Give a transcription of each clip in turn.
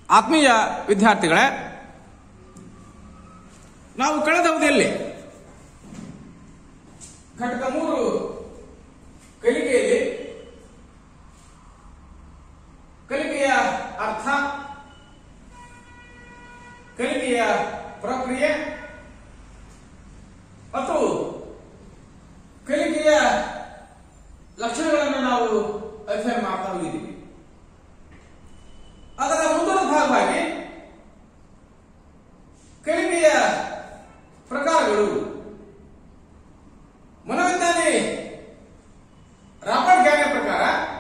ಆತ್ಮೀಯ ವಿದ್ಯಾರ್ಥಿಗಳೇ ನಾವು ಕಳೆದ ಅವಧಿಯಲ್ಲಿ ಘಟಕ ಮೂರು ಕಲಿಕೆಯಲ್ಲಿ ಕಲಿಕೆಯ ಅರ್ಥ ಕಲಿಕೆಯ ಪ್ರಕ್ರಿಯೆ ಮತ್ತು ಕಲಿಕೆಯ ಲಕ್ಷಣಗಳನ್ನು ನಾವು ಅಧ್ಯಯನ ಮಾಡ್ತಾ ಹೋಗಿದ್ದೀವಿ ಅದರ ಮುಂದಿನ ಭಾಗವಾಗಿ ಕಲಿಕೆಯ ಪ್ರಕಾರಗಳು ಮನೋವಿಜ್ಞಾನಿ ರಾಬರ್ಟ್ ಗ್ಯಾನೆ ಪ್ರಕಾರ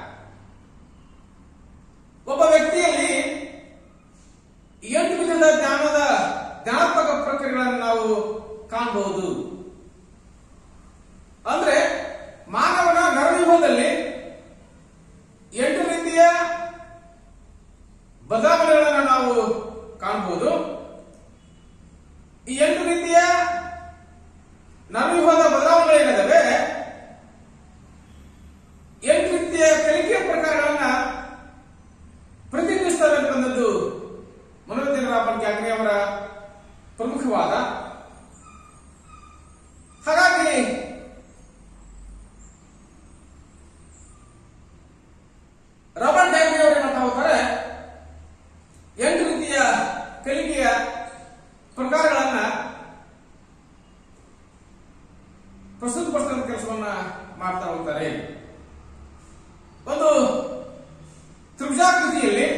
ಒಬ್ಬ ವ್ಯಕ್ತಿಯಲ್ಲಿ ಎಂಟು ವಿಧದ ಜ್ಞಾನದ ಜ್ಞಾನಾತ್ಮಕ ಪ್ರಕ್ರಿಯೆಗಳನ್ನು ನಾವು ಕಾಣಬಹುದು ಅಂದ್ರೆ ಮಾನವನ ನರವ್ಯೂಹದಲ್ಲಿ ಎಂಟು ರೀತಿಯ ಬದಲಾವಣೆಗಳನ್ನು ನಾವು ಕಾಣಬಹುದು ಈ ಎಂಟು ರೀತಿಯ ನರವ್ಯೂಹದ ಬದಲಾವಣೆಗಳಿದ್ದಾವೆ ಎಂಟು ರೀತಿಯ ಕಲಿಕೆಯ ಪ್ರಕಾರಗಳನ್ನ ಪ್ರತಿಬಿಂಬಿಸ್ತವೆ ಅಂತಕ್ಕಂಥದ್ದು ಮನೋರಂಜನ ರಾಮನ್ ಕ್ಯಾಗ್ರಿ ಅವರ ಪ್ರಮುಖವಾದ ಹಾಗಾಗಿ ರಾಬರ್ಟ್ ಡೈಗ್ರಿ ಅವರು ಏನಂತ ಹೋಗ್ತಾರೆ ಎಂಟು ರೀತಿಯ ಕಲಿಕೆಯ ಪ್ರಕಾರಗಳನ್ನ ಪ್ರಸ್ತುತಪಡಿಸಿದ ಕೆಲಸವನ್ನ ಮಾಡ್ತಾ ಹೋಗ್ತಾರೆ ಒಂದು ತ್ರಿಭುಜಾಕೃತಿಯಲ್ಲಿ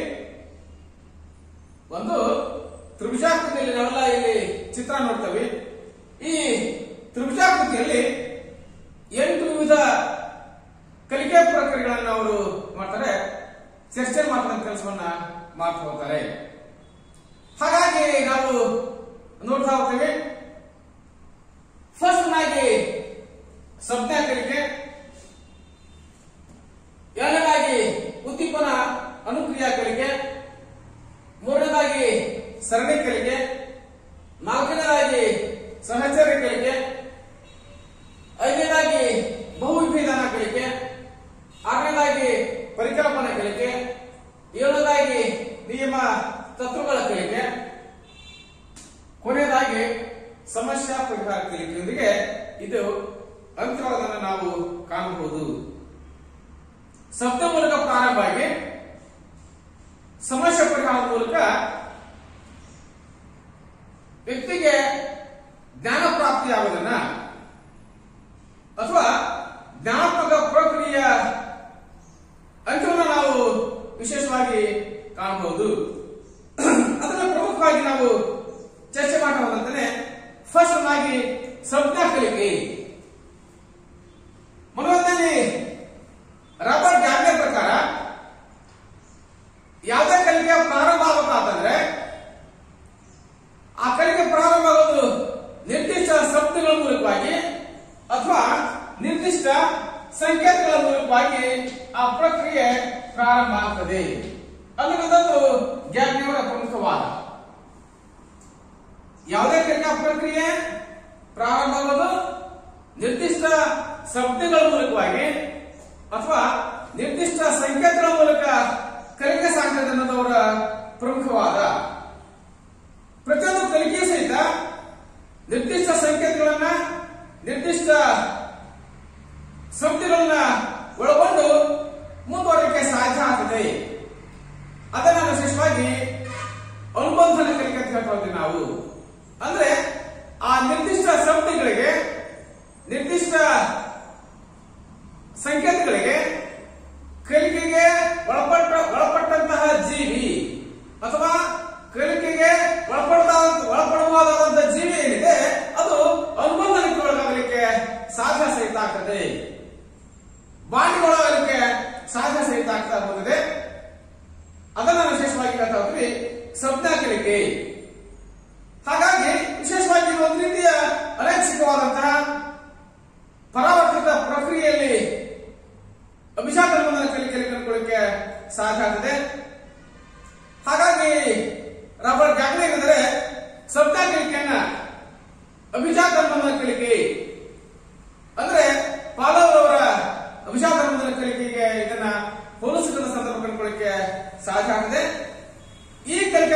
ಒಂದು ತ್ರಿಭುಜಾಕೃತಿಯಲ್ಲಿ ನಾವೆಲ್ಲ ಇಲ್ಲಿ ಚಿತ್ರ ನೋಡ್ತೇವೆ ಈ ತ್ರಿಭುಜಾಕೃತಿಯಲ್ಲಿ ಎಂಟು ವಿವಿಧ ಕಲಿಕೆ ಪ್ರಕ್ರಿಯೆಗಳನ್ನು ಅವರು ಮಾಡ್ತಾರೆ ಚರ್ಚೆ ಮಾಡ್ತಕ್ಕಂಥ ಕೆಲಸವನ್ನ ಮಾಡ್ತಾ ಹೋಗ್ತಾರೆ ಹಾಗಾಗಿ ನಾವು ನೋಡ್ತಾ ಹೋಗ್ತೇವೆ ಫಸ್ಟ್ ಆಗಿ ಸಂಜ್ಞಾ ಕಲಿಕೆ ಎರಡನೇದಾಗಿ ಉದ್ದೀಪನ ಅನುಕ್ರಿಯಾ ಕಲಿಕೆ ಮೂರನೇದಾಗಿ ಸರಣಿ ಕಲಿಕೆ ನಾಲ್ಕನೇದಾಗಿ ಸಹಚರ್ಯ ಕಲಿಕೆ ಐದನೇದಾಗಿ ಬಹುವಿಭೇದನ ಕಲಿಕೆ ಆರನೇದಾಗಿ ಪರಿಕಲ್ಪನಾ ಕಲಿಕೆ ಏಳನೇದಾಗಿ ನಿಯಮ ತತ್ವಗಳ ಕಲಿಕೆ ಕೊನೆಯದಾಗಿ ಸಮಸ್ಯಾ ಪರಿಹಾರ ಕಲಿಕೆಯೊಂದಿಗೆ ಇದು ಅಂತಿಮವಾದನ್ನು ನಾವು ಕಾಣಬಹುದು ಶಬ್ದ ಮೂಲಕ ಪ್ರಾರಂಭ ಆಗಿ ಸಮಸ್ಯೆ ಪರಿಹಾರದ ಮೂಲಕ ವ್ಯಕ್ತಿಗೆ ಜ್ಞಾನ ಪ್ರಾಪ್ತಿಯಾಗುವುದನ್ನ ಅಥವಾ ಜ್ಞಾನಾತ್ಮಕ ಪ್ರಕ್ರಿಯೆಯ ಅಂಶವನ್ನು ನಾವು ವಿಶೇಷವಾಗಿ ಕಾಣಬಹುದು ಅದರಲ್ಲಿ ಪ್ರಮುಖವಾಗಿ ನಾವು ಚರ್ಚೆ ಮಾಡೋದಂತಾನೆ ಫಸ್ಟ್ ಆಗಿ ಸಂಜ್ಞಾ ಕಲಿಕೆ ಮನೋವಿಜ್ಞಾನಿ ರಾಬರ್ಟ್ ಜಾಗ್ನೆ ಪ್ರಕಾರ ಯಾವುದೇ ಕಲಿಕೆ ಪ್ರಾರಂಭ ಆಗಬೇಕಾದ್ರೆ ಆ ಕಲಿಕೆ ಪ್ರಾರಂಭ ಆಗೋದು ನಿರ್ದಿಷ್ಟ ಶಬ್ದಗಳ ಮೂಲಕವಾಗಿ ಅಥವಾ ನಿರ್ದಿಷ್ಟ ಸಂಕೇತಗಳ ಮೂಲಕವಾಗಿ ಆ ಪ್ರಕ್ರಿಯೆ ಪ್ರಾರಂಭ ಆಗ್ತದೆ ಅನ್ನುವುದೊಂದು ಗ್ಯಾಗ್ನಿಯವರ ಪ್ರಮುಖವಾದ ಯಾವುದೇ ಕಲಿಕಾ ಪ್ರಕ್ರಿಯೆ ಪ್ರಾರಂಭ ಆಗೋದು ನಿರ್ದಿಷ್ಟ ಶಬ್ದಗಳ ಮೂಲಕವಾಗಿ ಅಥವಾ ನಿರ್ದಿಷ್ಟ ಸಂಕೇತಗಳ ಮೂಲಕ ಕಲಿಕೆ ಸಾಗ್ತದೆ ಅನ್ನೋದವರ ಪ್ರಮುಖವಾದ ಪ್ರತಿಯೊಂದು ಕಲಿಕೆ ಸಹಿತ ನಿರ್ದಿಷ್ಟ ಸಂಕೇತಗಳನ್ನ ನಿರ್ದಿಷ್ಟ ಶಬ್ದಗಳನ್ನ ಒಳಗೊಂಡು ಮುಂದುವರಿಕೆ ಸಾಧ್ಯ ಆಗ್ತದೆ ಅದನ್ನ ವಿಶೇಷವಾಗಿ ಅನುಬಂಧನ ಕಲಿಕೆ ಅಂತ ಹೇಳ್ತಾ ಹೋಗ್ತೀವಿ ನಾವು ಅಂದ್ರೆ ಆ ನಿರ್ದಿಷ್ಟ ಶಬ್ದಗಳಿಗೆ ನಿರ್ದಿಷ್ಟ ಸಂಕೇತಗಳಿಗೆ ಕಲಿಕೆಗೆ ಒಳಪಟ್ಟ ಒಳಪಟ್ಟಂತಹ ಜೀವಿ ಅಥವಾ ಕಲಿಕೆಗೆ ಒಳಪಡ್ತಾ ಒಳಪಡಬಹುದಾದಂತಹ ಜೀವಿ ಏನಿದೆ ಅದು ಅನುಬಂಧನಕ್ಕೆ ಒಳಗಾಗಲಿಕ್ಕೆ ಸಾಧ್ಯ ಸಹಿತ ಆಗ್ತದೆ ಬಾಂಡಿಗೊಳಗಲಿಕ್ಕೆ ಸಾಧ್ಯ ಸಹಿತ ಆಗ್ತಾ ಹೋಗಿದೆ ಅದನ್ನ ವಿಶೇಷವಾಗಿ ಹೇಳ್ತಾ ಹೋಗ್ತೀವಿ ಸಂಜ್ಞಾ ಕಲಿಕೆ ಹಾಗಾಗಿ ವಿಶೇಷವಾಗಿ ಇದು ಒಂದು ರೀತಿಯ ಅನೈಚ್ಛಿಕವಾದಂತಹ ಪರಾವರ್ತಿತ ಪ್ರಕ್ರಿಯೆಯಲ್ಲಿ ಅಭಿಜಾತ ಕಲಿಕೆಯಲ್ಲಿ ಕಂಡುಕೊಳ್ಳಿಕ್ಕೆ ಸಾಧ್ಯ ಆಗ್ತದೆ ಹಾಗಾಗಿ ರಾಬರ್ಟ್ ಜಾಗ್ನೆ ಏನೆಂದರೆ ಸಂಜ್ಞಾ ಕಲಿಕೆಯನ್ನ ಅಭಿಜಾತ ಕಲಿಕೆ ಅಂದ್ರೆ ಪಾಲವ್ ಅವರ ಅಭಿಜಾತ ಕಲಿಕೆಗೆ ಇದನ್ನ ಹೋಲಿಸಿದ ಸಂದರ್ಭ ಕಂಡುಕೊಳ್ಳಿಕ್ಕೆ ಸಾಧ್ಯ ಆಗಿದೆ ಈ ಕಲಿಕೆ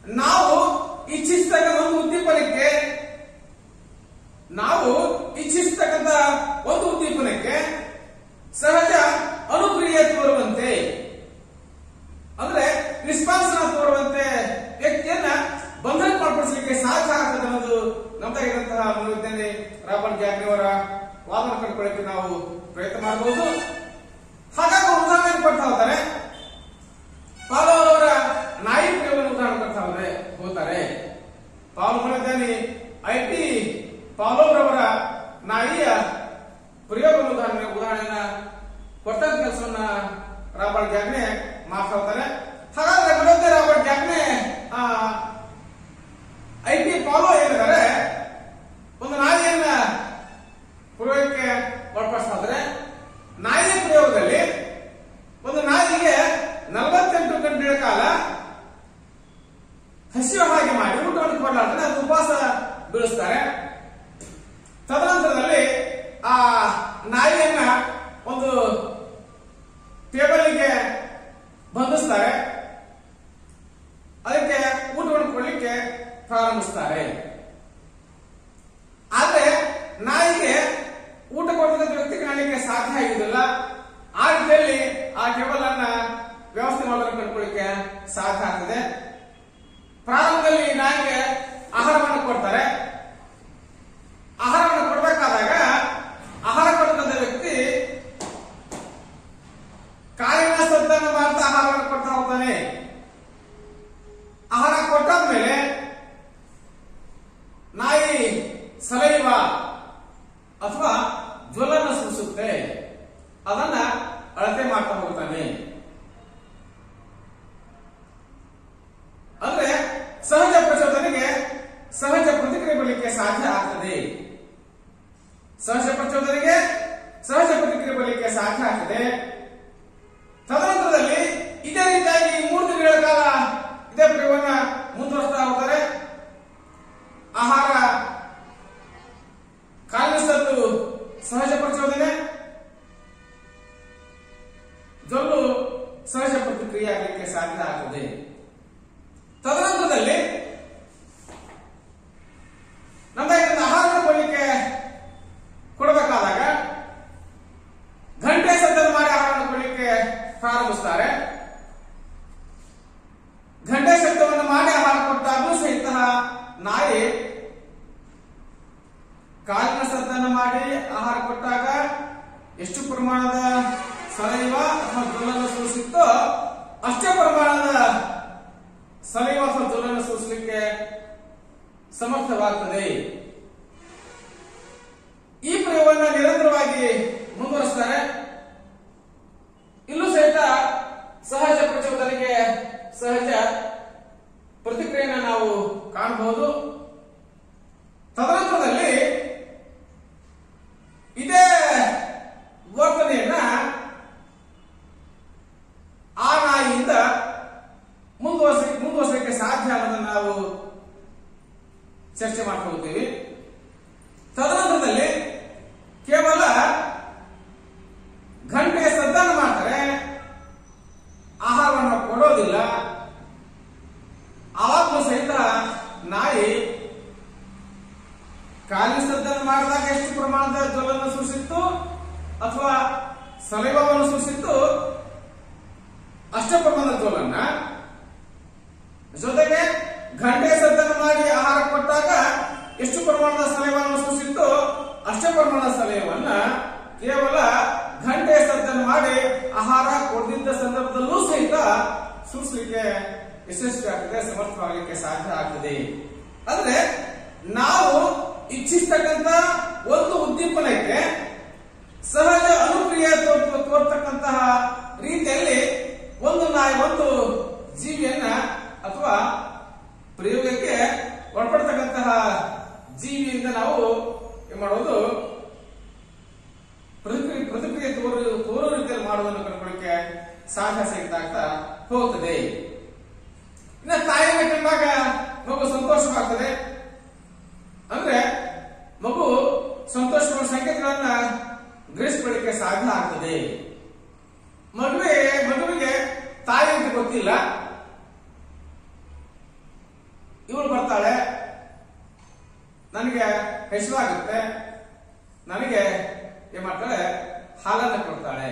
ನಾವು ಇಚ್ಛಿಸ್ತಕ್ಕಂಥ ಒಂದು ಉದ್ದೀಪನಕ್ಕೆ ನಾವು ಇಚ್ಛಿಸ್ತಕ್ಕಂಥ ಒಂದು ಉದ್ದೀಪನಕ್ಕೆ ಸಹಜ ಅನುಕ್ರಿಯೆ ತೋರುವಂತೆ ಅಂದ್ರೆ ರಿಸ್ಪಾನ್ಸ್ ತೋರುವಂತೆ ವ್ಯಕ್ತಿಯನ್ನ ಬಂಧನಕ್ಕೆ ಒಳಪಡಿಸಲಿಕ್ಕೆ ಸಾಧ್ಯ ಆಗ್ತದೆ ಅನ್ನೋದು ನಮ್ದಾಗಿರುವಂತಹ ಮನೋವಿಜ್ಞಾನಿ ರಾಬರ್ಟ್ ಜಾಗ್ನಿಯವರ ವಾದನ ಕಂಡುಕೊಳ್ಳಕ್ಕೆ ನಾವು ಪ್ರಯತ್ನ ಮಾಡಬಹುದು ಹಾಗಾಗಿ ಅವ್ರು ಉದಾಹರಣೆ ಕೊಡ್ತಾ ಹೋಗ್ತಾರೆ ಪಾಲವ್ ಅವರ ನಾಯಿ ಪ್ರಯೋಗವನ್ನು ಉದಾಹರಣೆ ಕೊಡ್ತಾ ಹೋದ್ರೆ ಹೋಗ್ತಾರೆ ಪಾಲ್ ಮನೋವಿಜ್ಞಾನಿ ಐ ಟಿ ಪಾಲವ್ ರವರ ನಾಯಿಯ ಪ್ರಯೋಗವನ್ನು ಉದಾಹರಣೆ ಉದಾಹರಣೆನ ಕೊಟ್ಟಂತ ಕೆಲಸವನ್ನ ರಾಬರ್ಟ್ ಜಾಗ್ನೆ ಮಾತಾಡ್ತಾರೆ ಹಾಗಾದ್ರೆ ಮನೋಜ್ಞ Robert Gagne I T Pavlov ಏನಿದ್ದಾರೆ ಒಂದು ನಾಯಿಯನ್ನ ಪ್ರಯೋಗಕ್ಕೆ ಒಳಪಡಿಸ್ತಾ ಇದ್ದಾರೆ ನಾಯಿಯ ಪ್ರಯೋಗದಲ್ಲಿ ಒಂದು ನಾಯಿಗೆ ನಲವತ್ತೆಂಟು ಗಂಟೆಗಳ ಕಾಲ ಹಸಿವ ಹಾಗೆ ಮಾಡಿ ಊಟವನ್ನು ಕೊಡಲಾರ್ದೆ ಅದು ಉಪವಾಸ ಬೀಳಿಸ್ತಾರೆ ತದನಂತರದಲ್ಲಿ ಆ ನಾಯಿಯನ್ನ ಒಂದು ಟೇಬಲ್ಗೆ ಬಂಧಿಸ್ತಾರೆ ಅದಕ್ಕೆ ಊಟವನ್ನು ಕೊಡ್ಲಿಕ್ಕೆ ಪ್ರಾರಂಭಿಸ್ತಾರೆ ಆದ್ರೆ ನಾಯಿಗೆ ಊಟ ಕೊಡ್ತಕ್ಕಂಥ ವ್ಯಕ್ತಿ ಕಾಣಲಿಕ್ಕೆ ಸಾಧ್ಯ ಆಗುದಿಲ್ಲ ಆ ರೀತಿಯಲ್ಲಿ ಆ ಟೇಬಲ್ ಅನ್ನ ವ್ಯವಸ್ಥೆ ಮಾಡೋದನ್ನು ಕಂಡುಕೊಳ್ಳಿಕ್ಕೆ ಸಾಧ್ಯ ಆಗ್ತದೆ ಪ್ರಾರಂಭದಲ್ಲಿ ನಾಯಿಗೆ ಆಹಾರವನ್ನು ಕೊಡ್ತಾರೆ ಆಹಾರವನ್ನು ಕೊಡಬೇಕಾದಾಗ ಆಹಾರ ಕೊಡ್ತಕ್ಕಂಥ ವ್ಯಕ್ತಿ ಕಾಯಿನ ಸದ್ದನ್ನು ಮಾಡ್ತಾ ಆಹಾರವನ್ನು ಕೊಡ್ತಾ ಹೋಗ್ತಾನೆ ಆಹಾರ ಕೊಟ್ಟಾದ್ಮೇಲೆ ನಾಯಿ ಸಲೈವ ಅಥವಾ ಜ್ವಲನ ಸೂಸುತ್ತೆ ಅದನ್ನ ಅಳತೆ ಮಾಡ್ತಾ ಹೋಗ್ತಾನೆ ಅಂದ್ರೆ ಸಹಜ ಪ್ರಚೋದನೆಗೆ ಸಹಜ ಪ್ರತಿಕ್ರಿಯೆ ಬರಲಿಕ್ಕೆ ಸಾಧ್ಯ ಆಗ್ತದೆ ಸಹಜ ಪ್ರಚೋದನೆಗೆ ಸಹಜ ಪ್ರತಿಕ್ರಿಯೆ ಬರಲಿಕ್ಕೆ ಸಾಧ್ಯ ಆಗ್ತದೆ ತದನಂತರದಲ್ಲಿ ಇದೇ ರೀತಿಯಾಗಿ ಮೂರು ದಿನಗಳ ಕಾಲ ಇದೇ ಪ್ರಯೋಗವನ್ನ ಮುಂದುವರಿಸ್ತಾ ಹೋಗ್ತಾರೆ ಆಹಾರ ಕಾಲಿಸದ್ದು ಸಹಜ ಪ್ರಚೋದನೆ ಜೊಲ್ಲು ಸಹಜ ಪ್ರತಿಕ್ರಿಯೆ ಆಗಲಿಕ್ಕೆ ಸಾಧ್ಯ ಆಗ್ತದೆ ತದನಂತರದಲ್ಲಿ ನಮಗೆ ಆಹಾರ ಕೊಡಲಿಕ್ಕೆ ಕೊಡಬೇಕಾದಾಗ ಗಂಟೆ ಸದ್ದನ್ನು ಮಾಡಿ ಆಹಾರವನ್ನು ಕೊಡಲಿಕ್ಕೆ ಪ್ರಾರಂಭಿಸ್ತಾರೆ ಗಂಟೆ ಶಬ್ದವನ್ನು ಮಾಡಿ ಆಹಾರ ಕೊಟ್ಟಾಗಲೂ ಸಹಿತ ನಾಯಿ ಕಾಲಿನ ಸದ್ದನ್ನು ಮಾಡಿ ಆಹಾರ ಕೊಟ್ಟಾಗ ಎಷ್ಟು ಪ್ರಮಾಣದ ಸಲೈವ ಅಥವಾ ಜ್ವಲನ ಸೂಚಿಸುತ್ತೋ ಅಷ್ಟೇ ಪ್ರಮಾಣದ ಸಲೈವ ಅಥವಾ ಜ್ವಲನ ಸೂಚಿಸಲಿಕ್ಕೆ ಸಮರ್ಥವಾಗ್ತದೆ ಈ ಪ್ರಯೋಗವನ್ನು ನಿರಂತರವಾಗಿ ಮುಂದುವರಿಸ್ತಾರೆ ಇಲ್ಲೂ ಸಹಿತ ಸಹಜ ಪ್ರಚೋದನೆಗೆ ಸಹಜ ಪ್ರತಿಕ್ರಿಯೆಯನ್ನು ನಾವು ಕಾಣಬಹುದು ತದನಂತರದಲ್ಲಿ ಇದೇ ವರ್ತನೆಯನ್ನ ಆ ನಾಯಿಯಿಂದ ಮುಂದುವರಿಸ ಮುಂದುವರಿಸಲಿಕ್ಕೆ ಸಾಧ್ಯ ಅನ್ನೋದನ್ನು ನಾವು ಚರ್ಚೆ ಮಾಡ್ಕೊಳ್ತೀವಿ ತದನಂತರದಲ್ಲಿ ಕೇವಲ ಗಂಟೆಗೆ ಸದ್ದನ್ನು ಮಾಡ್ತಾರೆ ಆಹಾರವನ್ನು ಕೊಡೋದಿಲ್ಲ ಆವಾಗಲೂ ಸಹಿತ ನಾಯಿ ಕಾಲಿನ ಸದ್ದನ್ನು ಮಾಡಿದಾಗ ಎಷ್ಟು ಪ್ರಮಾಣದ ಜ್ವಲನ್ನು ಸೂಚಿಸಿತ್ತು ಅಥವಾ ಸಲೈವವನ್ನು ಸೂಚಿಸಿತ್ತು ಅಷ್ಟೇ ಪ್ರಮಾಣದ ಜ್ವಲನ್ನ ಜೊತೆಗೆ ಗಂಟೆ ಸದ್ದನ್ನು ಮಾಡಿ ಆಹಾರ ಕೊಟ್ಟಾಗ ಎಷ್ಟು ಪ್ರಮಾಣದ ಸಲಹೆಯನ್ನು ಸೂಚಿಸಿತ್ತು ಅಷ್ಟೇ ಪ್ರಮಾಣದ ಸಲಹೆಯನ್ನ ಕೇವಲ ಗಂಟೆ ಸದ್ದನ್ನು ಮಾಡಿ ಆಹಾರ ಕೊಡದಿದ್ದ ಸಂದರ್ಭದಲ್ಲೂ ಸಹಿತ ಸೂಚಿಸಲಿಕ್ಕೆ ಯಶಸ್ವಿ ಆಗ್ತದೆ ಸಮರ್ಥವಾಗಲಿಕ್ಕೆ ಸಾಧ್ಯ ಆಗ್ತದೆ ಅಂದ್ರೆ ನಾವು ಇಚ್ಛಿಸ್ತಕ್ಕಂತ ಒಂದು ಉದ್ದೀಪನಕ್ಕೆ ಸಹಜ ಅನುಕ್ರಿಯೆ ತೋರ್- ತೋರ್ತಕ್ಕಂತಹ ರೀತಿಯಲ್ಲಿ ಒಂದು ನಾಯಿ ಒಂದು ಜೀವಿಯನ್ನ ಅಥವಾ ಪ್ರಯೋಗಕ್ಕೆ ಒಳಪಡ್ತಕ್ಕಂತಹ ಜೀವಿಯಿಂದ ನಾವು ಏನ್ ಮಾಡೋದು ಪ್ರತಿಕ್ರಿಯೆ ಪ್ರತಿಕ್ರಿಯೆ ತೋರು ತೋರೋ ರೀತಿಯಲ್ಲಿ ಮಾಡೋದನ್ನು ಕಂಡುಕೊಳ್ಳಿಕ್ಕೆ ಸಾಧ್ಯ ಸಹಿತ ಆಗ್ತಾ ಹೋಗ್ತದೆ ಇನ್ನ ತಾಯಿನ ಕಂಡಾಗ ಮಗು ಸಂತೋಷವಾಗ್ತದೆ ಅಂದ್ರೆ ಮಗು ಸಂತೋಷಪಡುವ ಸಂಕೇತಗಳನ್ನ ಗ್ರಹಿಸಿಕೊಳ್ಳಿಕ್ಕೆ ಸಾಧ್ಯ ಆಗ್ತದೆ ಮಗುವೆ ಮಗುವಿಗೆ ತಾಯಿ ಅಂತ ಗೊತ್ತಿಲ್ಲ ಇವಳು ಬರ್ತಾಳೆ ನನಗೆ ಹೆಸರಾಗುತ್ತೆ ನನಗೆ ಏನ್ ಮಾಡ್ತಾಳೆ ಹಾಲನ್ನು ಕೊಡ್ತಾಳೆ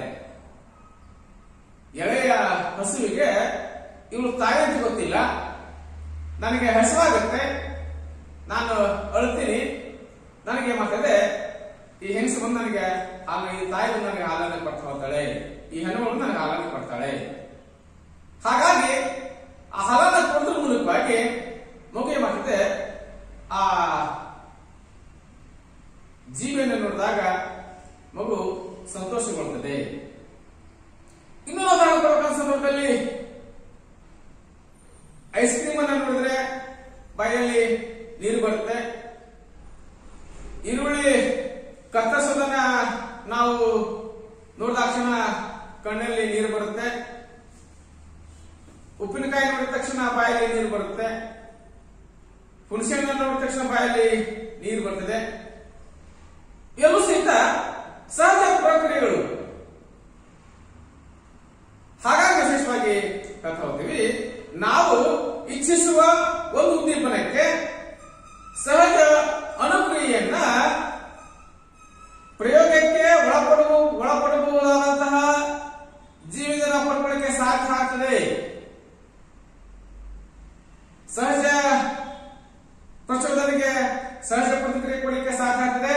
ಎಳೆಯ ಹಸುವಿಗೆ ಇವಳು ತಾಯಿ ಅಂತ ಗೊತ್ತಿಲ್ಲ ನನಗೆ ಹಸುವಾಗುತ್ತೆ ನಾನು ಅಳ್ತೀನಿ ನನಗೆ ಏನ್ ಮಾಡ್ತದೆ ಈ ಹೆಂಗಸು ಬಂದು ನನಗೆ ಹಾಲು ಈ ತಾಯಿ ಬಂದು ನನಗೆ ಹಾಲನ್ನು ಕೊಟ್ಟು ಹೋಗ್ತಾಳೆ ಈ ಹೆಣ್ಣು ನನಗೆ ಹಾಲನ್ನು ಕೊಡ್ತಾಳೆ ಹಾಗಾಗಿ ಆ ಹಾಲನ್ನು ಕೊಡೋದ್ರ ಮೂಲಕವಾಗಿ ಮಗು ಏನ್ ಮಾಡ್ತದೆ ಆ ಜೀವಿಯನ್ನು ನೋಡಿದಾಗ ಮಗು ಸಂತೋಷಗೊಳ್ತದೆ ಇನ್ನು ನಾವು ತಗೊಳ್ಬೇಕಾದ ಸಂದರ್ಭದಲ್ಲಿ ಐಸ್ ಕ್ರೀಮ್ ಅನ್ನ ನೋಡಿದ್ರೆ ಬಾಯಲ್ಲಿ ನೀರು ಬರುತ್ತೆ ಈರುಳ್ಳಿ ಕತ್ತರಿಸೋದನ್ನ ನಾವು ನೋಡಿದಾಕ್ಷಣ ಕಣ್ಣಲ್ಲಿ ನೀರು ಬರುತ್ತೆ ಉಪ್ಪಿನಕಾಯಿ ನೋಡಿದ ತಕ್ಷಣ ಬಾಯಲ್ಲಿ ನೀರು ಬರುತ್ತೆ ಹುಣಸೆಹಣ್ಣು ನೋಡಿದ ತಕ್ಷಣ ಬಾಯಲ್ಲಿ ನೀರು ಬರ್ತದೆ ಎಲ್ಲೂ ಸಹಿತ ಸಹಜ ಪ್ರಕ್ರಿಯೆಗಳು ಹಾಗಾಗಿ ವಿಶೇಷವಾಗಿ ಹೇಳ್ತಾ ಹೋಗ್ತೀವಿ ನಾವು ಇಚ್ಛಿಸುವ ಒಂದು ಉದ್ದೀಪನಕ್ಕೆ ಸಹಜ ಅನುಕ್ರಿಯೆಯನ್ನ ಪ್ರಯೋಗಕ್ಕೆ ಒಳಪಡುವ ಒಳಪಡಬಹುದಾದಂತಹ ಜೀವಿಗಳ ಪಡ್ಕೊಳ್ಳಿಕ್ಕೆ ಸಾಧ್ಯ ಆಗ್ತದೆ ಸಹಜ ಪ್ರಚೋದನೆಗೆ ಸಹಜ ಪ್ರತಿಕ್ರಿಯೆ ಕೊಡಲಿಕ್ಕೆ ಸಾಧ್ಯ ಆಗ್ತದೆ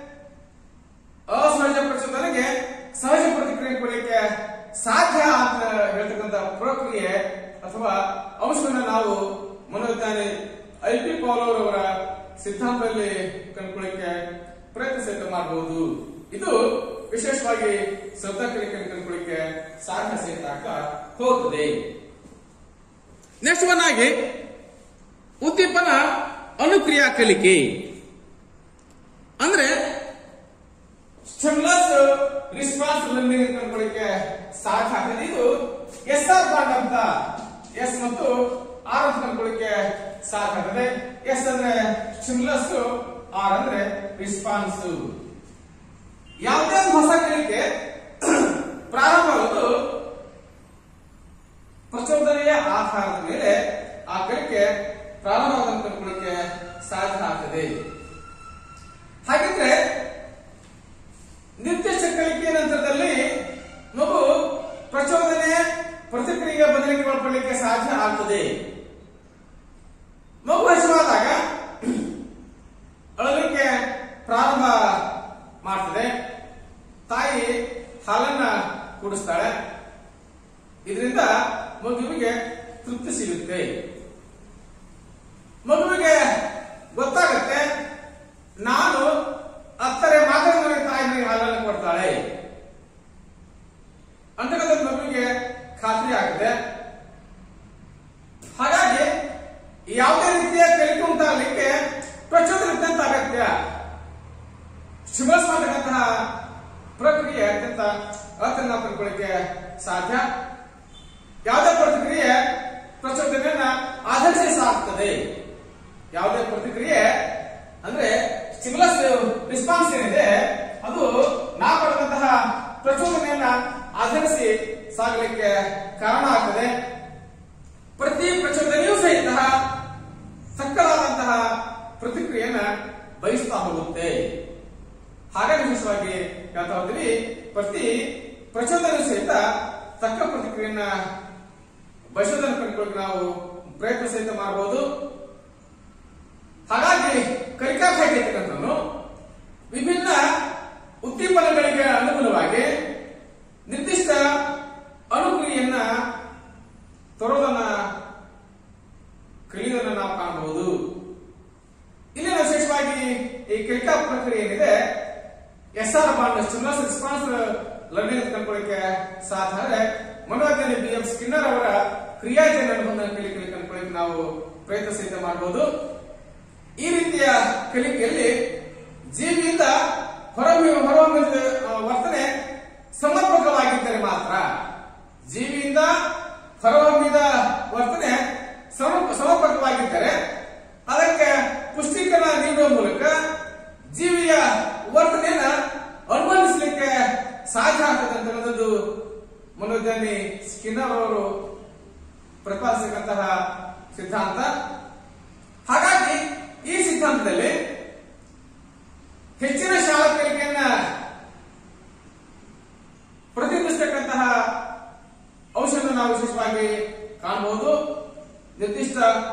ಅಸಹಜ ಪ್ರಚೋದನೆಗೆ ಸಹಜ ಪ್ರತಿಕ್ರಿಯೆ ಕೊಡಲಿಕ್ಕೆ ಸಾಧ್ಯ ಅಂತ ಹೇಳ್ತಕ್ಕಂಥ ಪ್ರಕ್ರಿಯೆ ಅಥವಾ ಅಂಶವನ್ನು ನಾವು ಮನೋವಿಜ್ಞಾನಿ ಐ ಪಿ ಪೌಲರ್ ಅವರ ಸಿದ್ಧಾಂತದಲ್ಲಿ ಕಂಡುಕೊಳ್ಳಿಕ್ಕೆ ಪ್ರಯತ್ನ ಸಹಿತ ಮಾಡಬಹುದು ಇದು ವಿಶೇಷವಾಗಿ ಸೌತಕಲಿಕೆಯನ್ನು ಕಂಡುಕೊಳ್ಳಿಕ್ಕೆ ಸಾಧ್ಯ ಸಹಿತ ಆಗ್ತಾ ಹೋಗುತ್ತದೆ ನೆಕ್ಸ್ಟ್ ಒನ್ ಆಗಿ ಉದ್ದೀಪನ ಅನುಕ್ರಿಯಾ ಕಲಿಕೆ ಅಂದ್ರೆ ಸ್ಟಿಮ್ಯುಲಸ್ ರಿಸ್ಪಾನ್ಸ್ ಲರ್ನಿಂಗ್ ಕಂಡುಕೊಳ್ಳಿಕ್ಕೆ ಸಾಧ್ಯ ಆಗ್ತದೆ ಇದು ಎಸ್ ಆರ್ ಬಾಂಡ್ ಅಂತ ಎಸ್ ಮತ್ತು ಆರ್ ಅಂತ ಕಂಡುಕೊಳ್ಳಿಕ್ಕೆ ಸಾಧ್ಯ ಆಗ್ತದೆ ಎಸ್ ಅಂದ್ರೆ ಸ್ಟಿಮ್ಯುಲಸ್ ಆರ್ ಅಂದ್ರೆ ರಿಸ್ಪಾನ್ಸ್ ಯಾವುದೇ ಒಂದು ಹೊಸ ಕಲಿಕೆ ಪ್ರಾರಂಭ ಆಗೋದು ಪ್ರಚೋದನೆಯ ಆಧಾರದ ಮೇಲೆ ಆ ಕಲಿಕೆ ಪ್ರಾರಂಭವಾದಂತ ಕಂಡುಕೊಳ್ಳಿಕ್ಕೆ ಸಾಧ್ಯ ಆಗ್ತದೆ ಹಾಗಿದ್ರೆ ನಿರ್ದಿಷ್ಟ ಕಲಿಕೆ ನಂತರದಲ್ಲಿ ಮಗು ಪ್ರಚೋದನೆ ಪ್ರತಿಕ್ರಿಯೆಗೆ ಬದಲಿಗೆ ಒಳಪಡಲಿಕ್ಕೆ ಸಾಧ್ಯ ಆಗ್ತದೆ ಮಗು ಹಸಿವಾದಾಗ ಅಳಲಿಕ್ಕೆ ಪ್ರಾರಂಭ ಮಾಡ್ತದೆ ತಾಯಿ ಹಾಲನ್ನ ಕುಡಿಸ್ತಾಳೆ ಇದರಿಂದ ಮಗುವಿಗೆ ತೃಪ್ತಿ ಸಿಗುತ್ತೆ ಮಗುವಿಗೆ ಗೊತ್ತಾಗುತ್ತೆ ನಾನು ಹತ್ತರೆ ಮಾತ್ರ ನನಗೆ ತಾಯಿ ನನಗೆ ಹಾಲನ್ನು ಕೊಡ್ತಾಳೆ ಅಂತಕ್ಕಂಥ ಮಗುವಿಗೆ ಖಾತ್ರಿ ಆಗಿದೆ ಹಾಗಾಗಿ ಯಾವುದೇ ರೀತಿಯ ಕಲಿಕೆ ಉಂಟಾಗಲಿಕ್ಕೆ ಪ್ರಚೋದನೆ ಅತ್ಯಂತ ಅಗತ್ಯ ಸ್ಟಿಮ್ಯುಲಸ್ ಮಾಡತಕ್ಕಂತಹ ಪ್ರಕ್ರಿಯೆ ಅತ್ಯಂತ ಅತ್ಯಂತ ನಾವು ಕಂಡುಕೊಳ್ಳಿಕ್ಕೆ ಸಾಧ್ಯ ಯಾವುದೇ ಪ್ರತಿಕ್ರಿಯೆ ಪ್ರಚೋದನೆಯನ್ನ ಆಧರಿಸಿ ಸಾಕ್ತದೆ ಯಾವುದೇ ಪ್ರತಿಕ್ರಿಯೆ ಅಂದ್ರೆ ಸ್ಟಿಮ್ಯುಲಸ್ ರಿಸ್ಪಾನ್ಸ್ ಏನಿದೆ ಅದು ನಾ ಪಡೆದಂತಹ ಪ್ರಚೋದನೆಯನ್ನ ಆಧರಿಸಿ ಸಾಗಲಿಕ್ಕೆ ಕಾರಣ ಆಗ್ತದೆ ಪ್ರತಿ ಪ್ರಚೋದನೆಯೂ ಸಹಿತ ತಕ್ಕದಾದಂತಹ ಪ್ರತಿಕ್ರಿಯೆಯನ್ನ ಬಯಸ್ತಾ ಹೋಗುತ್ತೆ ಹಾಗಾಗಿ ವಿಶೇಷವಾಗಿ ಹೇಳ್ತಾ ಹೋಗ್ತೀವಿ ಪ್ರತಿ ಪ್ರಚೋದನೆ ಸಹಿತ ತಕ್ಕ ಪ್ರತಿಕ್ರಿಯೆಯನ್ನ ಬಯಸೋದನ್ನು ಕಂಡುಕೊಳ್ಳಕ್ಕೆ ನಾವು ಪ್ರಯತ್ನ ಸಹಿತ ಮಾಡಬಹುದು ಹಾಗಾಗಿ ಕಲಿಕಾ ಸಾಹಿತ್ಯಕ್ಕಂಥವನು ವಿಭಿನ್ನ ಉದ್ದೀಪನಗಳಿಗೆ ಅನುಗುಣವಾಗಿ ನಿರ್ದಿಷ್ಟ ಅನುಕ್ರಿಯೆಯನ್ನ ತರೋದನ್ನ ಕಲಿಯೋದನ್ನ ನಾವು ಕಾಣಬಹುದು ಇಲ್ಲಿ ವಿಶೇಷವಾಗಿ ಈ ಕಲಿಕಾ ಪ್ರಕ್ರಿಯೆ ಏನಿದೆ S R bond stimulus response learning ಕಂಡುಕೊಳ್ಳಿಕ್ಕೆ ಸಾಧ್ಯ ಆದರೆ ಮನೋವಿಜ್ಞಾನಿ ಬಿ ಎಂ ಸ್ಕಿನ್ನರ್ ಅವರ ಕ್ರಿಯಾಜನ ಅನುಬಂಧ ಕಲಿಕೆ ಕಂಡುಕೊಳ್ಳಿಕ್ಕೆ ನಾವು ಪ್ರಯತ್ನ ಸಹಿತ ಮಾಡಬಹುದು ಈ ರೀತಿಯ ಕಲಿಕೆಯಲ್ಲಿ ಜೀವಿಯಿಂದ ಹೊರಹೊಮ್ಮಿ ಹೊರಹೊಮ್ಮಿದ ಆ, ವರ್ತನೆ ಸಮರ್ಪಕವಾಗಿದ್ದರೆ ಮಾತ್ರ ಜೀವಿಯಿಂದ ಹೊರಹೊಮ್ಮಿದ ವರ್ತನೆ ಸಮ- ಸಮರ್ಪಕವಾಗಿದ್ದರೆ ಅದಕ್ಕೆ ಪುಷ್ಟೀಕರಣ ನೀಡುವ ಮೂಲಕ ಜೀವಿಯ ವರ್ತನೆಯನ್ನ ಅನುಮಾನಿಸಲಿಕ್ಕೆ ಸಾಧ್ಯ ಆಗ್ತದೆ ಅಂತ ಅನ್ನೋದೊಂದು ಮನೋಜ್ಞಾನಿ ಸ್ಕಿನ್ನರ್ ಅವರು ಪ್ರತಿಪಾದಿಸತಕ್ಕಂತಹ ಸಿದ್ಧಾಂತ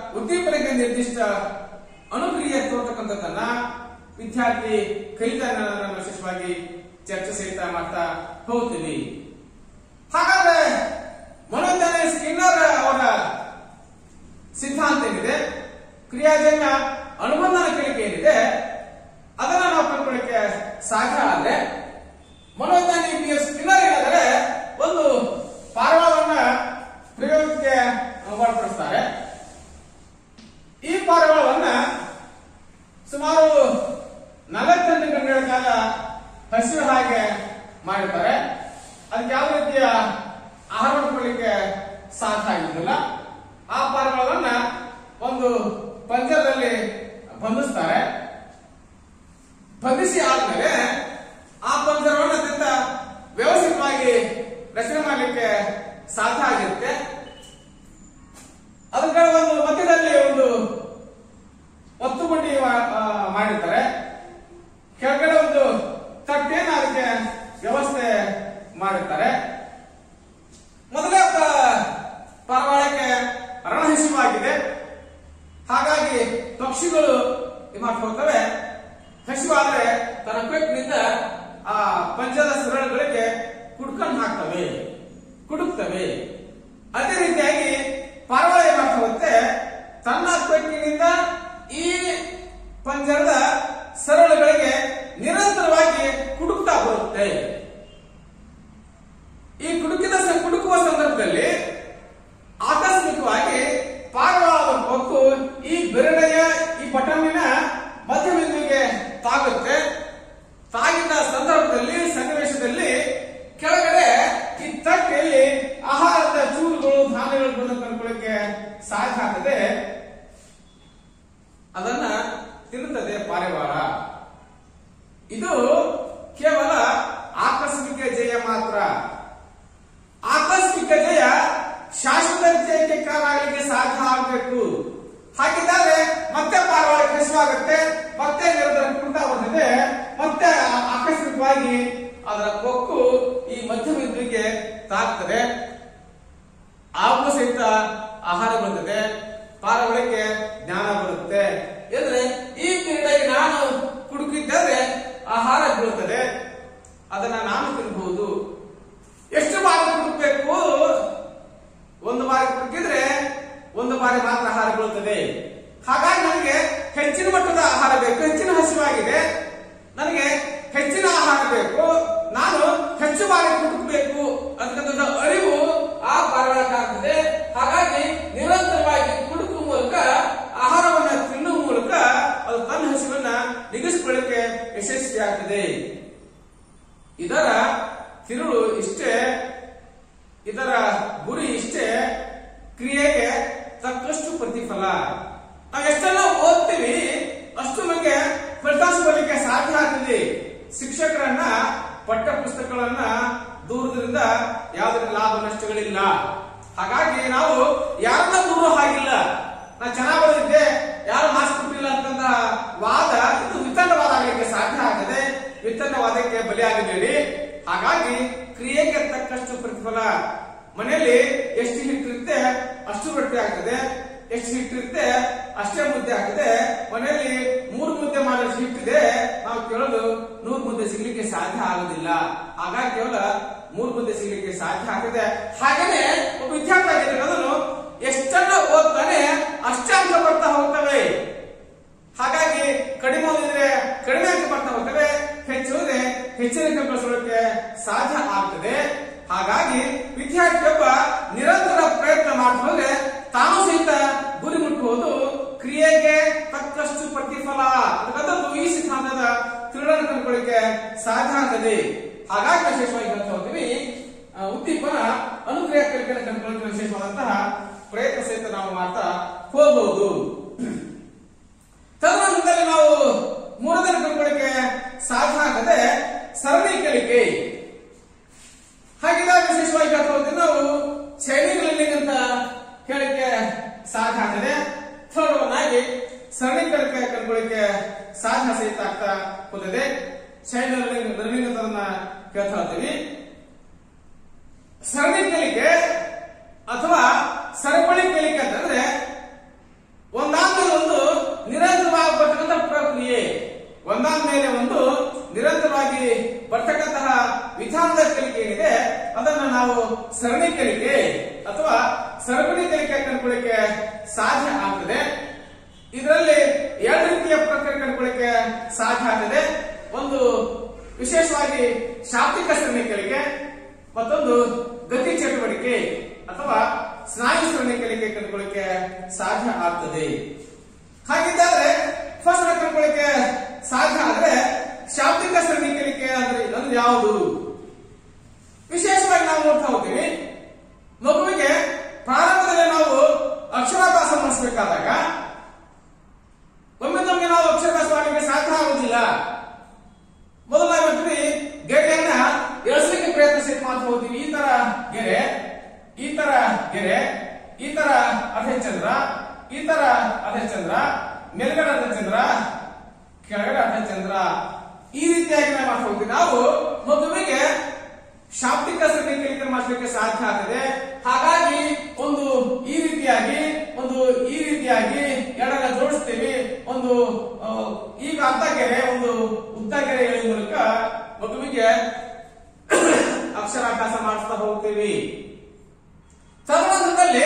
ಉದ್ದೀಪನಕ್ಕೆ ನಿರ್ದಿಷ್ಟ ಅನುಕ್ರಿಯೆ ತೋರ್ತಕ್ಕಂಥದ್ದನ್ನ ವಿದ್ಯಾರ್ಥಿ ಕಲಿತ ಜ್ಞಾನವನ್ನು ವಿಶೇಷವಾಗಿ ಚರ್ಚೆ ಸಹಿತ ಮಾಡ್ತಾ ಹೋಗ್ತೀವಿ ಹಾಗಾದ್ರೆ ಮನೋಜ್ಞಾನ ಸ್ಕಿನ್ನರ್ ಅವರ ಸಿದ್ಧಾಂತ ಏನಿದೆ ಕ್ರಿಯಾಜನ್ಯ ಅನುಬಂಧನ ಕಲಿಕೆ ಏನಿದೆ ಅದನ್ನ ನಾವು ಕಂಡುಕೊಳ್ಳಿಕ್ಕೆ ಸಾಧ್ಯ ಆದ್ರೆ ಮನೋಜ್ಞಾನಿ ಪಿ ಎಸ್ ಸ್ಕಿನ್ನರ್ ಏನಾದರೆ ಒಂದು ಪಾರಿವಾಳವನ್ನ ಪ್ರಯೋಗಕ್ಕೆ ಒಳಪಡಿಸ್ತಾರೆ ಈ ಪಾರಿವಾಳವನ್ನ ಸುಮಾರು ನಲವತ್ತೆಂಟು ಗಂಟೆಗಳ ಕಾಲ ಹಸಿರು ಹಾಗೆ ಮಾಡಿರ್ತಾರೆ ಅದಕ್ಕೆ ಯಾವ ರೀತಿಯ ಆಹಾರ ಕೊಡಲಿಕ್ಕೆ ಸಾಧ್ಯ ಆಗಿರುವುದಿಲ್ಲ ಆ ಪಾರಿವಾಳವನ್ನ ಒಂದು ಪಂಜರದಲ್ಲಿ ಬಂಧಿಸ್ತಾರೆ ಬಂಧಿಸಿ ಆದ್ಮೇಲೆ ಆ ಪಂಜರವನ್ನು ಅತ್ಯಂತ ವ್ಯವಸ್ಥಿತವಾಗಿ ರಚನೆ ಮಾಡಲಿಕ್ಕೆ ಸಾಧ್ಯ ಆಗಿರುತ್ತೆ ಅದಕ್ಕೆ ಒಂದು ಮಧ್ಯದಲ್ಲಿ ಒಂದು ಒತ್ತುಗುಂಡಿ ಮಾ- ಆ, ಮಾಡಿರ್ತಾರೆ ಕೆಳಗಡೆ ಒಂದು ತಟ್ಟೆನ ಅದಕ್ಕೆ ವ್ಯವಸ್ಥೆ ಮಾಡಿರ್ತಾರೆ ಮೊದಲೇ ಪ- ಪಾರಿವಾಳಕ್ಕೆ ರಣಹಸಿವಾಗಿದೆ ಹಾಗಾಗಿ ಪಕ್ಷಿಗಳು ಮಾಡ್ಕೊಳ್ತವೆ ಹಸಿವಾದ್ರೆ ತನ್ನ ಪೆಟ್ಟಿನಿಂದ ಆ ಪಂಚದ ಸರಳುಗಳಿಗೆ ಕುಡ್ಕೊಂಡು ಹಾಕ್ತವೆ ಕುಡುಕ್ತವೆ ಅದೇ ರೀತಿಯಾಗಿ ಪಾರಿವಾಳ ಏನ್ ಮಾಡ್ತಾ ತನ್ನ ಪೆಟ್ಟಿನಿಂದ ಈ ಪಂಜರದ ಸರಳುಗಳಿಗೆ ನಿರಂತರವಾಗಿ ಕುಡುಕ್ತಾ ಬರುತ್ತೆ ಈ ಕುಡುಕಿದ ಸ- ಕುಡುಕುವ ಸಂದರ್ಭದಲ್ಲಿ ಆಕಸ್ಮಿಕವಾಗಿ ಪಾರಿವಾಳದ ಕೊಕ್ಕು ಈ ಬೆರಳೆಯ ಈ ಬಟನ್ನಿನ ಮಧ್ಯಬಿಂದುವಿಗೆ ತಾಗುತ್ತೆ ತಾಗಿದ ಸಂದರ್ಭದಲ್ಲಿ ಸನ್ನಿವೇಶದಲ್ಲಿ ಕೆಳಗಡೆ ಈ ತಟ್ಟೆಯಲ್ಲಿ ಆಹಾರದ ಚೂರುಗಳು ಧಾನ್ಯಗಳು ಬಂದು ಕಂಡುಕೊಳ್ಳಕ್ಕೆ ಸಾಧ್ಯ ಆಗ್ತದೆ ಅದನ್ನ ತಿನ್ನುತ್ತದೆ ಪಾರಿವಾಳ ಇದು ಕೇವಲ ಆಕಸ್ಮಿಕ ಜಯ ಮಾತ್ರ ಆಕಸ್ಮಿಕ ಜಯ ಶಾಶ್ವತ ಜಯಕ್ಕೆ ಕಾರಣ ಆಗಲಿಕ್ಕೆ ಸಾಧ್ಯ ಆಗಬೇಕು ಹಾಗಿದ್ದರೆ ಮತ್ತೆ ಪಾರಿವಾಳ ಕೃಷಿವಾಗುತ್ತೆ ಮತ್ತೆ ನಿರಂತರ ಕುಂಟ ಬರ್ತದೆ ಮತ್ತೆ ಆ- ಆಕಸ್ಮಿಕವಾಗಿ ಅದರ ಕೊಕ್ಕು ಈ ಮಧ್ಯಬಿಂದುವಿಗೆ ತಾಗ್ತದೆ ಆಗೂ ಸಹಿತ ಆಹಾರ ಬರುತ್ತದೆ ಪಾರಿವಾಳಕ್ಕೆ ಜ್ಞಾನ ಬರುತ್ತೆ ಅಂದ್ರೆ ಈ ಪೀರಿಯಡ್ ನಾನು ಕುಡುಕಿದ್ದರೆ ಆಹಾರ ಬೀಳುತ್ತದೆ ಅದನ್ನ ನಾನು ತಿನ್ಬಹುದು ಎಷ್ಟು ಬಾರಿ ಕುಡುಕಬೇಕು ಒಂದು ಬಾರಿ ಕುಡುಕಿದ್ರೆ ಒಂದು ಬಾರಿ ಮಾತ್ರ ಆಹಾರ ಬೀಳುತ್ತದೆ ಹಾಗಾಗಿ ನನಗೆ ಹೆಚ್ಚಿನ ಮಟ್ಟದ ಆಹಾರ ಬೇಕು ಹೆಚ್ಚಿನ ಹಸಿವಾಗಿದೆ ನನಗೆ ಹೆಚ್ಚಿನ ಆಹಾರ ಬೇಕು ನಾನು ಹೆಚ್ಚು ಬಾರಿ ಕುಡುಕಬೇಕು ಅಂತಕ್ಕಂಥ ಅರಿವು ಆ ಪಾರಿವಾಳಕ್ಕಾಗ್ತದೆ ಹಾಗಾಗಿ ನಿರಂತರವಾಗಿ ಕುಡುಕು ಮೂಲಕ ಆಹಾರವನ್ನ ತಿನ್ನುವ ಮೂಲಕ ಅದು ತನ್ನ ಹಸಿವನ್ನ ನಿಗಿಸಿಕೊಳ್ಳಕ್ಕೆ ಯಶಸ್ವಿಯಾಗ್ತದೆ ಇದರ ತಿರುಳು ಇಷ್ಟೇ ಇದರ ಗುರಿ ಇಷ್ಟೇ ಕ್ರಿಯೆಗೆ ತಕ್ಕಷ್ಟು ಪ್ರತಿಫಲ ನಾವು ಎಷ್ಟೆಲ್ಲ ಓದ್ತೀವಿ ಅಷ್ಟು ನಮಗೆ ಫಲಿತಾಂಶ ಬರಲಿಕ್ಕೆ ಸಾಧ್ಯ ಆಗ್ತದೆ ಶಿಕ್ಷಕರನ್ನ ಪಠ್ಯ ಪುಸ್ತಕಗಳನ್ನ ದೂರದಿಂದ ಯಾವುದೇ ಲಾಭ ನಷ್ಟಗಳಿಲ್ಲ ಹಾಗಾಗಿ ನಾವು ಯಾರನ್ನ ದೂರ ಹಾಗಿಲ್ಲ ನಾ ಚೆನ್ನಾಗಿ ಬರೆದಿದ್ದೆ ಯಾರು ಮಾರ್ಕ್ಸ್ ಕೊಟ್ಟಿಲ್ಲ ಅಂತಂದ ವಾದ ಇದು ವಿತಂಡವಾದ ಆಗಲಿಕ್ಕೆ ಸಾಧ್ಯ ಆಗ್ತದೆ ವಿತಂಡವಾದಕ್ಕೆ ಬಲಿಯಾಗಬೇಡಿ ಹಾಗಾಗಿ ಕ್ರಿಯೆಗೆ ತಕ್ಕಷ್ಟು ಪ್ರತಿಫಲ ಮನೆಯಲ್ಲಿ ಎಷ್ಟು ಹಿಟ್ಟಿರುತ್ತೆ ಅಷ್ಟು ರೊಟ್ಟಿ ಆಗ್ತದೆ ಎಷ್ಟು ಹಿಟ್ಟಿರುತ್ತೆ ಅಷ್ಟೇ ಮುದ್ದೆ ಆಗ್ತದೆ ಮನೆಯಲ್ಲಿ ಮೂರು ಮುದ್ದೆ ಮಾಡೋ ಹಿಟ್ಟಿದೆ ನಾವು ಕೇಳೋದು ನೂರು ಮುದ್ದೆ ಸಿಗ್ಲಿಕ್ಕೆ ಸಾಧ್ಯ ಆಗುದಿಲ್ಲ ಹಾಗಾಗಿ ಕೇವಲ ಮೂರು ಮುದ್ದೆ ಸಿಗ್ಲಿಕ್ಕೆ ಸಾಧ್ಯ ಆಗ್ತದೆ ಹಾಗೇನೆ ಒಬ್ಬ ವಿದ್ಯಾರ್ಥಿ ಆಗಿರೋದನ್ನು ಎಷ್ಟನ್ನ ಓದ್ತಾನೆ ಅಷ್ಟೇ ಅಂಕ ಬರ್ತಾ ಹೋಗ್ತವೆ ಹಾಗಾಗಿ ಕಡಿಮೆ ಓದಿದ್ರೆ ಕಡಿಮೆ ಅಂಕ ಬರ್ತಾ ಹೋಗ್ತವೆ ಹೆಚ್ಚು ಓದಿದ್ರೆ ಹೆಚ್ಚಿನ ಅಂಕ ಗಳಿಸೋಕೆ ಸಾಧ್ಯ ಆಗ್ತದೆ ಹಾಗಾಗಿ ವಿದ್ಯಾರ್ಥಿಯೊಬ್ಬ ನಿರಂತರ ಪ್ರಯತ್ನ ಮಾಡ್ತಾ ಹೋದ್ರೆ ತಾನು ಸಹಿತ ಗುರಿ ಮುಟ್ಟುವುದು ಕ್ರಿಯೆಗೆ ತಕ್ಕಷ್ಟು ಪ್ರತಿಫಲ ಅಂತಕ್ಕಂಥದ್ದು ಈ ಸಿದ್ಧಾಂತದ ತಿಳುವಳಿಕೆ ಕಂಡುಕೊಳ್ಳಿಕ್ಕೆ ಸಾಧ್ಯ ಆಗ್ತದೆ ಹಾಗಾಗಿ ವಿಶೇಷವಾಗಿ ಹೇಳ್ತಾ ಹೋಗ್ತೀವಿ ಆ, ಉದ್ದೀಪನ ಅನುಕ್ರಿಯಾ ಕಲಿಕೆಯನ್ನು ಕಂಡುಕೊಳ್ಳಿಕ್ಕೆ ವಿಶೇಷವಾದಂತಹ ಪ್ರಯತ್ನ ಸಹಿತ ನಾವು ಮಾಡ್ತಾ ಹೋಗಬಹುದು ತದನಂತರ ನಾವು ಮೂರನೇ ಕಂಡುಕೊಳ್ಳಿಕ್ಕೆ ಸಾಧ್ಯ ಆಗದೆ ಸರಣಿ ಕಲಿಕೆ ಹಾಗಿದ್ದಾಗ ವಿಶೇಷವಾಗಿ ಹೇಳ್ತಾ ಹೋದ್ರೆ ನಾವು ಚೈನಿ ಲರ್ನಿಂಗ್ ಅಂತ ಹೇಳಕ್ಕೆ ಸಾಧ್ಯ ಆಗ್ತದೆ ಥರ್ಡ್ ಒನ್ ಆಗಿ ಸರಣಿ ಕಲಿಕೆ ಕಂಡುಕೊಳ್ಳಿಕ್ಕೆ ಸಾಧ್ಯ ಸಹಿತ ಆಗ್ತಾ ಹೋಗ್ತದೆ ಚೈನಿ ಲರ್ನಿಂಗ್ ಲರ್ನಿಂಗ್ ಅಂತ ಅದನ್ನ ಹೇಳ್ತಾ ಇರ್ತೀವಿ ಸರಣಿ ಕಲಿಕೆ ಅಥವಾ ಸರಪಳಿ ಕಲಿಕೆ ಅಂತಂದ್ರೆ ನಾವು ಸರಣಿ ಕಲಿಕೆ ಅಥವಾ ಸರಪಣಿ ಕಲಿಕೆ ಕಂಡುಕೊಳ್ಳಿಕ್ಕೆ ಸಾಧ್ಯ ಆಗ್ತದೆ ಇದರಲ್ಲಿ ಎರಡು ರೀತಿಯ ಪ್ರಕ್ರಿಯೆ ಕಂಡುಕೊಳ್ಳಿಕ್ಕೆ ಸಾಧ್ಯ ಆಗ್ತದೆ ಒಂದು ವಿಶೇಷವಾಗಿ ಶಾಬ್ದಿಕ ಸರಣಿ ಕಲಿಕೆ ಮತ್ತೊಂದು ಗತಿ ಚಟುವಟಿಕೆ ಅಥವಾ ಸ್ನಾಯು ಸರಣಿ ಕಲಿಕೆ ಕಂಡುಕೊಳ್ಳಿಕ್ಕೆ ಸಾಧ್ಯ ಆಗ್ತದೆ ಹಾಗಿದ್ದರೆ ಫಸ್ಟ್ ಕಂಡುಕೊಳ್ಳಿಕ್ಕೆ ಸಾಧ್ಯ ಆದ್ರೆ ಶಾಬ್ದಿಕ ಸರಣಿ ಕಲಿಕೆ ಅಂದ್ರೆ ಅಂದ್ರೆ ಯಾವುದು ವಿಶೇಷವಾಗಿ ನಾವು ನೋಡ್ತಾ ಹೋಗ್ತೀವಿ ಮಗುವಿಗೆ ಪ್ರಾರಂಭದಲ್ಲಿ ನಾವು ಅಕ್ಷರಾಭ್ಯಾಸ ಮಾಡಿಸಬೇಕಾದಾಗ ಒಮ್ಮೆ ನಮಗೆ ನಾವು ಅಕ್ಷರಾಭ್ಯಾಸ ಮಾಡಲಿಕ್ಕೆ ಸಾಧ್ಯ ಆಗುದಿಲ್ಲ ಮೊದಲು ನಾವು ಹೇಳ್ತೀವಿ ಗೆರೆಯನ್ನ ಎಳಿಸ್ಲಿಕ್ಕೆ ಪ್ರಯತ್ನಿಸಿ ಮಾಡ್ತಾ ಹೋಗ್ತೀವಿ ಈ ತರ ಗೆರೆ ಈ ತರ ಗೆರೆ ಈ ತರ ಅರ್ಧಚಂದ್ರ ಈ ತರ ಅರ್ಧಚಂದ್ರ ಮೇಲ್ಗಡೆ ಅರ್ಧಚಂದ್ರ ಕೆಳಗಡೆ ಅರ್ಧಚಂದ್ರ ಈ ರೀತಿಯಾಗಿ ನಾವು ಮಾಡ್ತಾ ಹೋಗ್ತೀವಿ ನಾವು ಮಗುವಿಗೆ ಶಾಬ್ದಿಕ ಸರಣಿ ಕಲಿಕೆ ಮಾಡಲಿಕ್ಕೆ ಸಾಧ್ಯ ಆಗ್ತದೆ ಹಾಗಾಗಿ ಒಂದು ಈ ರೀತಿಯಾಗಿ ಒಂದು ಈ ರೀತಿಯಾಗಿ ಎರಡನ್ನ ಜೋಡಿಸ್ತೀವಿ ಒಂದು ಆ, ಈಗ ಅರ್ಧ ಗೆರೆ ಒಂದು ಉದ್ದ ಗೆರೆ ಎಳೆಯುವ ಮೂಲಕ ಮಗುವಿಗೆ ಅಕ್ಷರಾಭ್ಯಾಸ ಮಾಡಿಸ್ತಾ ಹೋಗ್ತೀವಿ ತದನಂತರದಲ್ಲಿ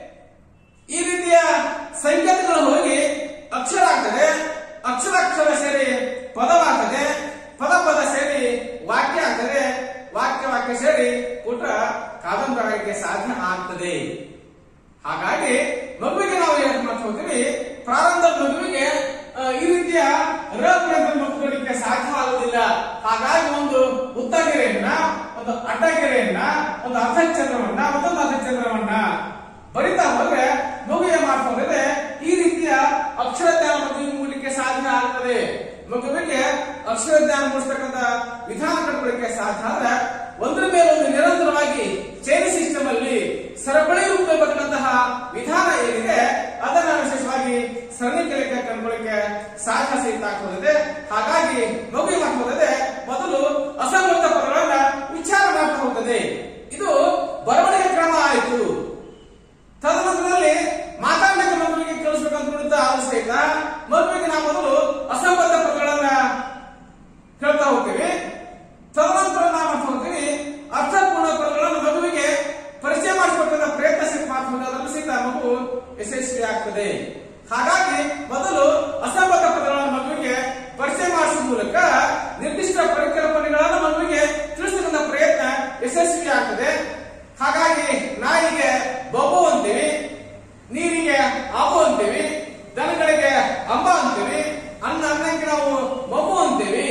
ಈ ರೀತಿಯ ಸಂಕೇತಗಳು ಹೋಗಿ ಅಕ್ಷರ ಆಗ್ತದೆ ಅಕ್ಷರ ಅಕ್ಷರ ಸೇರಿ ಪದವಾಗ್ತದೆ ಪದ ಪದ ಸೇರಿ ವಾಕ್ಯ ಆಗ್ತದೆ ವಾಕ್ಯ ವಾಕ್ಯ ಸೇರಿ ಊಟ ಕಾದಂಬರಿ ಆಗಲಿಕ್ಕೆ ಸಾಧ್ಯ ಆಗ್ತದೆ ಹಾಗಾಗಿ ಮಗುವಿಗೆ ನಾವು ಏನ್ ಮಾಡ್ತಾ ಹೋಗ್ತೀವಿ ಪ್ರಾರಂಭದ ಮಗುವಿಗೆ ಆ, ಈ ರೀತಿಯ ರಪ್ರಯತ್ನ ಮಕ್ಕಳಿಗೆ ಸಾಧ್ಯ ಆಗುವುದಿಲ್ಲ ಹಾಗಾಗಿ ಒಂದು ಉದ್ದಗೆರೆಯನ್ನ ಒಂದು ಅಡ್ಡಗೆರೆಯನ್ನ ಒಂದು ಅರ್ಧಚಂದ್ರವನ್ನ ಮತ್ತೊಂದು ಅರ್ಧಚಂದ್ರವನ್ನ ಬರಿತಾ ಹೋದ್ರೆ ಮಗು ಏನ್ ಮಾಡ್ತಾ ಹೋದ್ರೆ ಈ ರೀತಿಯ ಅಕ್ಷರ ಜ್ಞಾನ ಮಗುವಿಗೆ ಮೂಡಲಿಕ್ಕೆ ಸಾಧ್ಯ ಆಗ್ತದೆ ಮಗುವಿಗೆ ಅಕ್ಷರ ಜ್ಞಾನ ಮೂಡಿಸ್ತಕ್ಕಂಥ ವಿಧಾನ ಕಂಡುಕೊಳ್ಳಿಕ್ಕೆ ಸಾಧ್ಯ ಆದ್ರೆ ಒಂದ್ರ ಮೇಲೆ ಒಂದು ನಿರಂತರವಾಗಿ ಚೈನ್ ಸಿಸ್ಟಮ್ ಅಲ್ಲಿ ಸರಪಳಿ ರೂಪದಲ್ಲಿ ಬರ್ತಕ್ಕಂತಹ ವಿಧಾನ ಏನಿದೆ ಅದನ್ನ ವಿಶೇಷವಾಗಿ ಸರಣಿ ಕಲಿಕೆ ಕಂಡುಕೊಳ್ಳಿಕ್ಕೆ ಸಾಧ್ಯ ಸಹಿತ ಆಗ್ತದೆ ಹಾಗಾಗಿ ಮಗು ಏನ್ ಮಾಡ್ತಾ ಹೋಗ್ತದೆ ಮೊದಲು ಅಸಂಗತ ಪದಗಳನ್ನ ವಿಚಾರ ಮಾಡ್ತಾ ಹೋಗ್ತದೆ ಇದು ಬರವಣಿಗೆ ಕ್ರಮ ಆಯಿತು ತದನಂತರದಲ್ಲಿ ಮಾತಾಡಲಿಕ್ಕೆ ಮಗುವಿಗೆ ಕಲಿಸ್ಬೇಕಂತ ನೋಡಿದ ಸಹಿತ ಮಗುವಿಗೆ ನಾವು ಮೊದಲು ಅಸಂಬದ್ಧ ಪದಗಳನ್ನ ಹೇಳ್ತಾ ಹೋಗ್ತೀವಿ ತದನಂತರ ನಾವು ಮಾಡ್ತಾ ಹೋಗ್ತೀವಿ ಅರ್ಥಪೂರ್ಣ ಪದಗಳನ್ನು ಮಗುವಿಗೆ ಪರಿಚಯ ಮಾಡಿಕೊಟ್ಟಂತ ಪ್ರಯತ್ನ ಸಹಿತ ಮಾಡ್ತಾ ಅದನ್ನು ಸಹಿತ ಮಗು ಯಶಸ್ವಿ ಆಗ್ತದೆ ಹಾಗಾಗಿ ಮೊದಲು ಅಸಂಬದ್ಧ ಪದಗಳನ್ನು ಮಗುವಿಗೆ ಪರಿಚಯ ಮಾಡಿಸುವ ಮೂಲಕ ನಿರ್ದಿಷ್ಟ ಪರಿಕಲ್ಪನೆಗಳನ್ನು ಮಗುವಿಗೆ ತಿಳಿಸ್ತಕ್ಕಂಥ ಪ್ರಯತ್ನ ಯಶಸ್ವಿ ಆಗ್ತದೆ ಹಾಗಾಗಿ ನಾಯಿಗೆ ಬೊಬ್ಬು ಅಂತೀವಿ ನೀರಿಗೆ ಆಬು ಅಂತೀವಿ ದನಗಳಿಗೆ ಅಂಬ ಅಂತೀವಿ ಅನ್ನ ಅನ್ನಕ್ಕೆ ನಾವು ಮಗು ಅಂತೀವಿ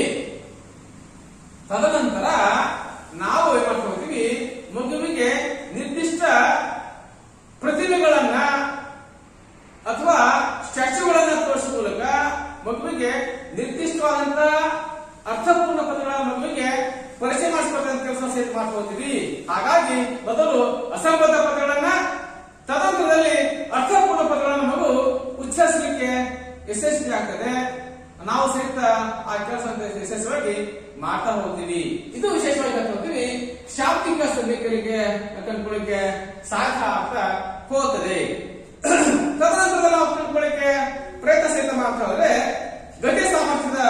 ತದನಂತರ ನಾವು ಏನ್ ಮಾಡ್ತಾ ಹೋಗ್ತೀವಿ ಮಗುವಿಗೆ ನಿರ್ದಿಷ್ಟ ಪ್ರತಿಭೆಗಳನ್ನ ಅಥವಾ ಸ್ಟ್ಯಾಚ್ಯೂಗಳನ್ನ ತೋರಿಸುವ ಮೂಲಕ ಮಗುವಿಗೆ ನಿರ್ದಿಷ್ಟವಾದಂತ ಅರ್ಥಪೂರ್ಣ ಪದಗಳ ಮಗುವಿಗೆ ಪರಿಚಯ ಮಾಡಿಸ್ಕೊಳ್ತಕ್ಕಂಥ ಕೆಲಸ ಸಹಿತ ಮಾಡ್ತಾ ಹೋಗ್ತೀವಿ ಹಾಗಾಗಿ ಮೊದಲು ಅಸಂಬದ್ಧ ಪದಗಳನ್ನ ತದನಂತರದಲ್ಲಿ ಅರ್ಥಪೂರ್ಣ ಪದಗಳನ್ನು ಮಗು ಉಚ್ಚರಿಸಲಿಕ್ಕೆ ಯಶಸ್ವಿ ಆಗ್ತದೆ ನಾವು ಸಹಿತ ಆ ಕೆಲಸ ಯಶಸ್ವಿಯಾಗಿ ಮಾಡ್ತಾ ಹೋಗ್ತೀವಿ ಇದು ವಿಶೇಷವಾಗಿ ಹೇಳ್ತಾ ಹೋಗ್ತೀವಿ ಶಾಬ್ದಿಕ ಸಂಧಿಕರಿಗೆ ಕಂಡುಕೊಳ್ಳಿಕ್ಕೆ ಸಾಧ್ಯ ಆಗ್ತಾ ಹೋಗ್ತದೆ ತದನಂತರ ನಾವು ಕಂಡುಕೊಳ್ಳಿಕ್ಕೆ ಪ್ರಯತ್ನ ಸಹಿತ ಮಾಡ್ತಾ ಹೋದ್ರೆ ಗತಿ ಸಾಮರ್ಥ್ಯದ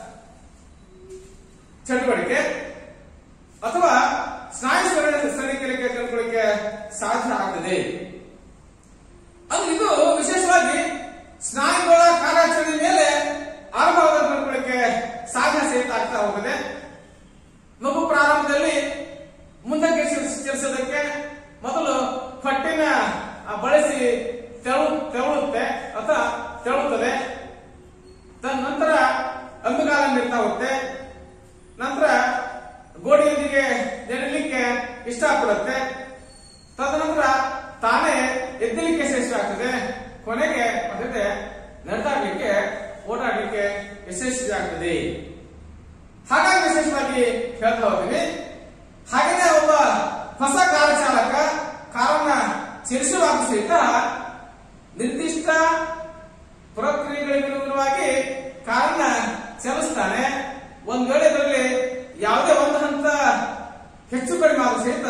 ಚಟುವಟಿಕೆ ಅಥವಾ ಸ್ನಾಯು ಸರಣಿ ಸರಣಿಕೆ ಕಂಡುಕೊಳ್ಳಿಕ್ಕೆ ಸಾಧ್ಯ ಆಗ್ತದೆ ಅಂದ್ರೆ ಇದು ವಿಶೇಷವಾಗಿ ಸ್ನಾಯುಗಳ ಕಾರ್ಯಾಚರಣೆ ಮೇಲೆ ಆರಂಭವಾದ ಕಂಡುಕೊಳ್ಳಿಕ್ಕೆ ಸಾಧ್ಯ ಸಹಿತ ಆಗ್ತಾ ಹೋಗಿದೆ ಮಗು ಪ್ರಾರಂಭದಲ್ಲಿ ಮುಂದಕ್ಕೆ ಚಲಿಸ- ಚಲಿಸೋದಕ್ಕೆ ಮೊದಲು ಹೊಟ್ಟಿನ ಆ, ಬಳಸಿ ತೆಳು ತೆವಳುತ್ತೆ ಅಥವಾ ತೆವಳುತ್ತದೆ ತದನಂತರ ಅಂಬುಗಾಲ ನಿಲ್ತಾ ಹೋಗುತ್ತೆ ನಂತರ ಗೋಡೆಯೊಂದಿಗೆ ನೆಡಲಿಕ್ಕೆ ಇಷ್ಟಪಡುತ್ತೆ ತದನಂತರ ತಾನೇ ಎದ್ದಲಿಕ್ಕೆ ಯಶಸ್ವಿ ಆಗ್ತದೆ ಕೊನೆಗೆ ಮತ್ತೆ ನಡೆದಾಡ್ಲಿಕ್ಕೆ ಓಡಾಡ್ಲಿಕ್ಕೆ ಯಶಸ್ವಿ ಆಗ್ತದೆ ಹಾಗಾಗಿ ವಿಶೇಷವಾಗಿ ಹೇಳ್ತಾ ಹೋಗ್ತೀನಿ ಹಾಗೆಯೇ ಒಬ್ಬ ಹೊಸ ಕಾರು ಚಾಲಕ ಕಾರನ್ನ ಚಲಿಸುವಾಗ ಸಹಿತ ನಿರ್ದಿಷ್ಟ ಪ್ರಕ್ರಿಯೆಗಳಿಗೆ ಅನುಗುಣವಾಗಿ ಕಾರನ್ನ ಚಲಿಸ್ತಾನೆ ಒಂದ್ ವೇಳೆ ಇದರಲ್ಲಿ ಯಾವುದೇ ಒಂದು ಹಂತ ಹೆಚ್ಚು ಕಡಿಮೆ ಆದ ಸಹಿತ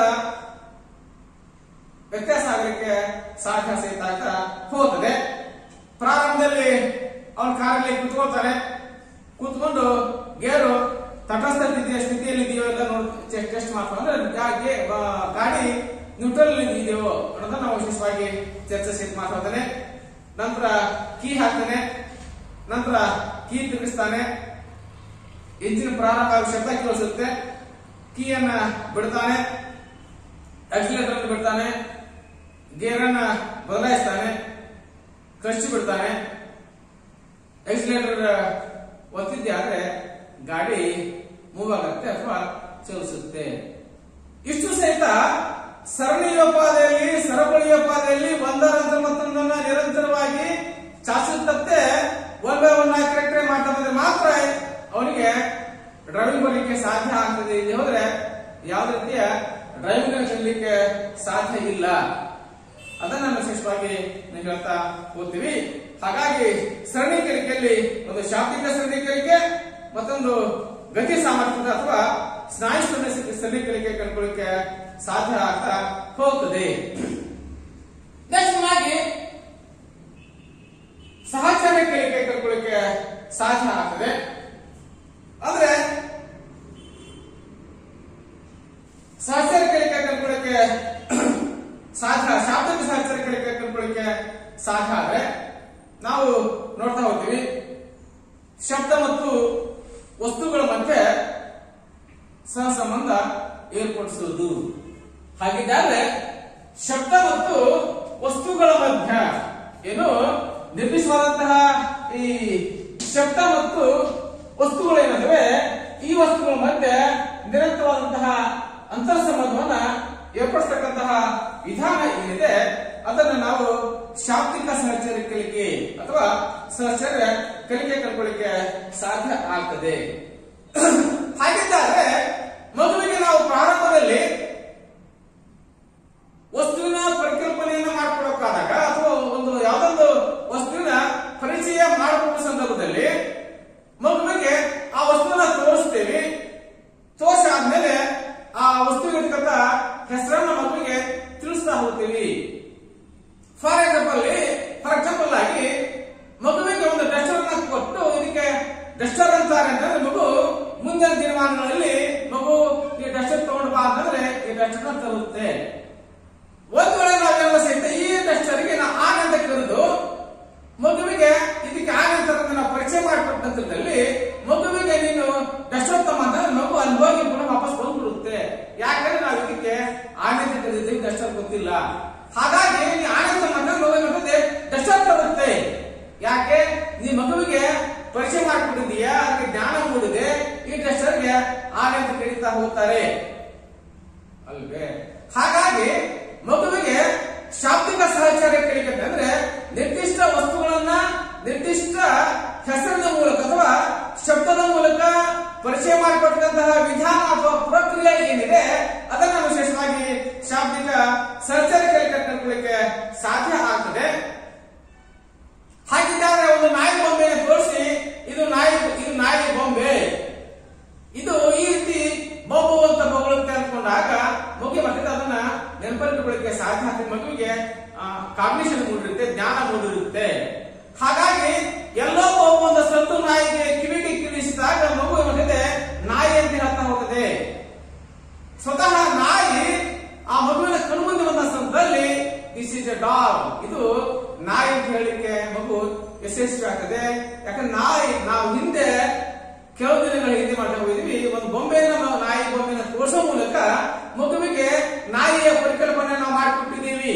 ವ್ಯತ್ಯಾಸ ಆಗಲಿಕ್ಕೆ ಸಾಧ್ಯ ಸಹಿತ ಆಗ್ತಾ ಹೋಗ್ತದೆ ಪ್ರಾರಂಭದಲ್ಲಿ ಅವನ ಕಾರಲ್ಲಿ ಕುತ್ಕೊಳ್ತಾನೆ ಕೂತ್ಕೊಂಡು ಗೇರು ತಟಸ್ಥ ಸ್ಥಿತಿಯ ಸ್ಥಿತಿಯಲ್ಲಿ ಇದೆಯೋ ಎಲ್ಲ ನೋಡ್ ಟೆಸ್ಟ್ ಮಾಡ್ಕೊಂಡು ಅಂದ್ರೆ ಗಾ- ಗೆ- ಬ- ಗಾಡಿ ನ್ಯೂಟ್ರಲ್ ಇದೆಯೋ ಅನ್ನೋದನ್ನ ನಾವು ವಿಶೇಷವಾಗಿ ಚರ್ಚಿಸಿ ಮಾಡ್ತಾ ಇದ್ದಾನೆ ನಂತರ ಕೀ ಹಾಕ್ತಾನೆ ನಂತರ ಕೀ ತಿರುಗಿಸ್ತಾನೆ ಇಂಜಿನ್ ಪ್ರಾರಂಭ ಆಗುವ ಶಬ್ದ ಕೇಳಿಸುತ್ತೆ ಕೀಯನ್ನ ಬಿಡ್ತಾನೆ ಆಕ್ಸಿಲೇಟರ್ ಅನ್ನು ಬಿಡ್ತಾನೆ ಗೇರ್ ಅನ್ನ ಬದಲಾಯಿಸ್ತಾನೆ ಕ್ಲಚ್ ಬಿಡ್ತಾನೆ ಆಕ್ಸಿಲೇಟರ್ ಒತ್ತಿದ್ದೆ ಆದ್ರೆ ಗಾಡಿ ಮೂವ್ ಆಗುತ್ತೆ ಅಥವಾ ಚಲಿಸುತ್ತೆ ಇಷ್ಟು ಸಹಿತ ಸರಣಿಯೋಪಾದಿಯಲ್ಲಿ ಸರಪಳಿಯೋಪಾದಿಯಲ್ಲಿ ಒಂದರ ನಂತರ ಮತ್ತೊಂದನ್ನ ನಿರಂತರವಾಗಿ ಚಾಚುತ್ತಂತೆ ಒನ್ ಬೈ ಒನ್ ಕರೆಕ್ಟ್ ಮಾಡ್ತಾ ಬಂದ್ರೆ ಮಾತ್ರ ಅವನಿಗೆ ಡ್ರೈವಿಂಗ್ ಬರಲಿಕ್ಕೆ ಸಾಧ್ಯ ಆಗ್ತದೆ ಇಲ್ಲಿ ಹೋದ್ರೆ ಯಾವುದೇ ರೀತಿಯ ಡ್ರೈವಿಂಗ್ ಕಲಿಲಿಕ್ಕೆ ಸಾಧ್ಯ ಇಲ್ಲ ಅದನ್ನ ನಾವು ವಿಶೇಷವಾಗಿ ನಾವು ಹೇಳ್ತಾ ಹೋಗ್ತೀವಿ ಹಾಗಾಗಿ ಸರಣಿ ಕಲಿಕೆಯಲ್ಲಿ ಒಂದು ಶಾಬ್ದಿಕ ಸರಣಿ ಕಲಿಕೆ ಮತ್ತೊಂದು ಗತಿ ಸಾಮರ್ಥ್ಯದ ಅಥವಾ ಸ್ನಾಯು ಸರಣಿ ಸರಣಿ ಕಲಿಕೆ ಕಂಡುಕೊಳ್ಳಿಕ್ಕೆ ಸಾಧ್ಯ ಆಗ್ತಾ ಹೋಗ್ತದೆ ನೆಕ್ಸ್ಟ್ ಆಗಿ ಸಹಚರ ಕಲಿಕೆ ಕಂಡುಕೊಳ್ಳಿಕ್ಕೆ ಸಾಧ್ಯ ಆಗ್ತದೆ ಅಂದ್ರೆ ಸಹಚರ ಕಲಿಕೆ ಕಂಡುಕೊಳ್ಳಿಕ್ಕೆ ಸಾಧ್ಯ ಶಾಬ್ದಿಕ ಸಹಚರ ಕಲಿಕೆ ಕಂಡುಕೊಳ್ಳಿಕ್ಕೆ ಸಾಧ್ಯ ಆದ್ರೆ ನಾವು ನೋಡ್ತಾ ಹೋಗ್ತೀವಿ ಶಬ್ದ ಮತ್ತು ವಸ್ತುಗಳ ಮಧ್ಯೆ ಸಹ ಸಂಬಂಧ ಏರ್ಪಡಿಸುವುದು ಹಾಗಿದ್ದರೆ ಶಬ್ದ ಮತ್ತು ವಸ್ತುಗಳ ಮಧ್ಯ ಏನು ನಿರ್ದಿಷ್ಟವಾದಂತಹ ಈ ಶಬ್ದ ಮತ್ತು ವಸ್ತುಗಳು ಏನಂದ್ರೆ ಈ ವಸ್ತುಗಳ ಮಧ್ಯೆ ನಿರಂತರವಾದಂತಹ ಅಂತರ್ ಸಂಬಂಧವನ್ನ ಏರ್ಪಡಿಸ್ತಕ್ಕಂತಹ ವಿಧಾನ ಏನಿದೆ ಅದನ್ನ ನಾವು ಶಾಬ್ದಿಕ ಸಹಚರ ಕಲಿಕೆ ಅಥವಾ ಸಹಚರ ಕಲಿಕೆ ಕಲ್ಕೊಳ್ಳಿಕ್ಕೆ ಸಾಧ್ಯ ಆಗ್ತದೆ ಹಾಗಿದ್ದರೆ ಮಗುವಿಗೆ ನಾವು ಪ್ರಾರಂಭದಲ್ಲಿ ವಸ್ತುವಿನ ಪರಿಕಲ್ಪನೆಯನ್ನು ಮಾಡಿಕೊಡೋಕ್ಕಾದಾಗ ಅಥವಾ ಒಂದು ಯಾವುದೊಂದು ವಸ್ತುವಿನ ಪರಿಚಯ ಮಾಡಿಕೊಟ್ಟ ಸಂದರ್ಭದಲ್ಲಿ ಮಗುವಿಗೆ ಆ ವಸ್ತುವನ್ನ ತೋರಿಸ್ತೇವೆ ತೋರಿಸಾದ್ಮೇಲೆ ಆ ವಸ್ತುವಿನ ಹೆಸರನ್ನ ಮಗುವಿಗೆ ತಿಳಿಸ್ತಾ ಹೋಗ್ತೀವಿ ಫಾರ್ ಎಕ್ಸಾಂಪಲ್ ಫಾರ್ ಎಕ್ಸಾಂಪಲ್ ಆಗಿ ಮಗುವಿಗೆ ಒಂದು ಡಸ್ಟರ್ ಅನ್ನ ಕೊಟ್ಟು ಇದಕ್ಕೆ ಡಸ್ಟರ್ ಅಂತಾರೆ ಅಂತಂದ್ರೆ ಮಗು ಮುಂದಿನ ದಿನಮಾನಗಳಲ್ಲಿ ಮಗು ಈ ಡಸ್ಟರ್ ತಗೊಂಡು ಬಾ ಅಂತಂದ್ರೆ ಈ ಡಸ್ಟರ್ ತರುತ್ತೆ ಒಂದು ವೇಳೆ ನಾವೇನೋ ಸಹಿತ ಈ ಡಸ್ಟರ್ಗೆ ನಾವು ಆನ್ ಅಂತ ಕರೆದು ಮಗುವಿಗೆ ಇದಕ್ಕೆ ಆನ್ ಅಂತ ನಾವು ಪರಿಚಯ ಮಾಡಿಕೊಟ್ಟ ನಂತರದಲ್ಲಿ ಮಗುವಿಗೆ ನೀನು ಡಸ್ಟರ್ ತಮ್ಮ ಅಂತಂದ್ರೆ ಮಗು ಅಲ್ಲಿ ಹೋಗಿ ಪುನಃ ವಾಪಸ್ ಬಂದ್ಬಿಡುತ್ತೆ ಯಾಕಂದ್ರೆ ನಾವು ಇದಕ್ಕೆ ಆನ್ ಅಂತ ಕರೆದಿದ್ದೀವಿ ಡಸ್ಟರ್ ಗೊತ್ತಿಲ್ಲ ಹಾಗಾಗಿ ನೀ ಆನಂದ ಮಗ ಮಗುವಿಗೆ ಡಸ್ಟರ್ ತರುತ್ತೆ ಯಾಕೆ ನೀ ಮಗುವಿಗೆ ಪರಿಚಯ ಮಾಡಿಕೊಟ್ಟಿದ್ದೀಯಾ ಅದಕ್ಕೆ ಜ್ಞಾನ ಮೂಡಿದೆ ಈ ಡಸ್ಟರ್ಗೆ ಆನಂದ ಕರೀತಾ ಹೋಗ್ತಾರೆ ಅಲ್ವೇ ಹಾಗಾಗಿ ಮಗುವಿಗೆ ಶಾಬ್ದಿಕ ಸಹಚಾರ ಕಲಿಕೆ ಅಂದ್ರೆ ನಿರ್ದಿಷ್ಟ ವಸ್ತುಗಳನ್ನ ನಿರ್ದಿಷ್ಟ ಹೆಸರಿನ ಮೂಲಕ ಅಥವಾ ಶಬ್ದದ ಮೂಲಕ ಪರಿಚಯ ಮಾಡಿಕೊಟ್ಟಂತಹ ವಿಧಾನ ಅಥವಾ ಪ್ರಕ್ರಿಯೆ ಏನಿದೆ ಅದನ್ನ ವಿಶೇಷವಾಗಿ ಶಾಬ್ದಿಕ ಸಹಚಾರ ಕಲಿಕೆ ಕಲ್ಕೊಳ್ಳಿಕ್ಕೆ ಸಾಧ್ಯ ಆಗ್ತದೆ ಹಾಗಿದ್ದಾಗ ಒಂದು ನಾಯಿ ಬೊಂಬೆಯನ್ನು ತೋರಿಸಿ ಇದು ನಾಯಿ ಇದು ನಾಯಿ ಬೊಂಬೆ ಇದು ಈ ರೀತಿ ಬೊಬ್ಬು ಅಂತ ಬೊಗಳುತ್ತೆ ಅಂದ್ಕೊಂಡಾಗ ಮಗುಗೆ ಮತ್ತೆ ಅದನ್ನ ನೆನಪಿಟ್ಟುಕೊಳ್ಳಿಕ್ಕೆ ಸಾಧ್ಯ ಆಗ್ತದೆ ಮಗುವಿಗೆ ಕಾಗ್ನಿಷನ್ ಮೂಡಿರುತ್ತೆ ಜ್ಞಾನ ಮೂಡಿರುತ್ತೆ ಹಾಗಾಗಿ ಎಲ್ಲೋ ಬೊಬ್ಬು ಒಂದು ಸತ್ತು ನಾಯಿಗೆ ಕಿವಿಗೆ ಕಿಳಿಸಿದಾಗ ಮಗು ಮತ್ತೆ ನಾಯಿ ಅಂತ ಹೇಳ್ತಾ ಹೋಗ್ತದೆ ಸ್ವತಃ ನಾಯಿ ಆ ಮಗುವಿನ ಕಣ್ಮುಂದೆ ಬಂದ ಸಂದರ್ಭದಲ್ಲಿ ದಿಸ್ ಇಸ್ ಎ ಡಾಗ್ ಇದು ನಾಯಿ ಅಂತ ಹೇಳಿಕ್ಕೆ ಮಗು ಯಶಸ್ವಿ ಆಗ್ತದೆ ಯಾಕಂದ್ರೆ ನಾಯಿ ನಾವು ಹಿಂದೆ ಕೆಲವು ದಿನಗಳ ಹಿಂದೆ ಮಾಡ್ತಾ ಹೋಗಿದ್ವಿ ಒಂದು ಬೊಂಬೆನ ನಾವು ನಾಯಿ ಬೊಂಬೆನ ತೋರಿಸೋ ಮೂಲಕ ಮಗುವಿಗೆ ನಾಯಿಯ ಪರಿಕಲ್ಪನೆ ನಾವು ಮಾಡಿಕೊಟ್ಟಿದ್ದೀವಿ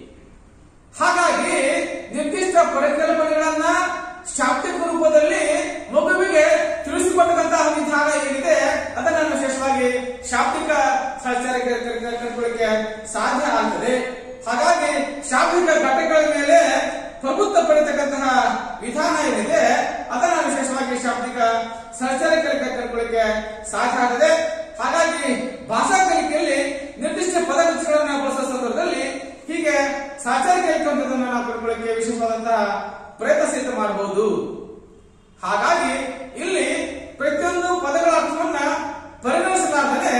ಹಾಗಾಗಿ ನಿರ್ದಿಷ್ಟ ಪರಿಕಲ್ಪನೆಗಳನ್ನ ಶಾಬ್ದಿಕ ರೂಪದಲ್ಲಿ ಮಗುವಿಗೆ ತಿಳಿಸಿಕೊಟ್ಟಂತಹ ವಿಧಾನ ಏನಿದೆ ಅದನ್ನ ವಿಶೇಷವಾಗಿ ಶಾಬ್ದಿಕ ಸಹಚಾರ ಕಲ್ಕೊಳ್ಳಿಕ್ಕೆ ಸಾಧ್ಯ ಆಗ್ತದೆ ಹಾಗಾಗಿ ಶಾಬ್ದಿಕ ಘಟಕಗಳ ಮೇಲೆ ಪ್ರಭುತ್ವ ಪಡೆತಕ್ಕಂತಹ ವಿಧಾನ ಏನಿದೆ ಅದನ್ನ ವಿಶೇಷವಾಗಿ ಶಾಬ್ದಿಕ ಸಹಚಾರ ಕಲಿಕೆ ಕಲ್ಕೊಳ್ಳಿಕ್ಕೆ ಸಾಧ್ಯ ಆಗ್ತದೆ ಹಾಗಾಗಿ ಭಾಷಾ ಕಲಿಕೆಯಲ್ಲಿ ನಿರ್ದಿಷ್ಟ ಪದಗುಚ್ಛಗಳನ್ನ ಬಳಸೋ ಸಂದರ್ಭದಲ್ಲಿ ಹೀಗೆ ಸಹಚಾರ ಕಲಿಕೆಯನ್ನು ನಾವು ಕಲ್ಕೊಳ್ಳಿಕ್ಕೆ ವಿಶೇಷವಾದಂತಹ ಪ್ರಯತ್ನ ಸಹಿತ ಮಾಡಬಹುದು ಹಾಗಾಗಿ ಇಲ್ಲಿ ಪ್ರತಿಯೊಂದು ಪದಗಳ ಅರ್ಥವನ್ನ ಪರಿಗಣಿಸಲಾದರೆ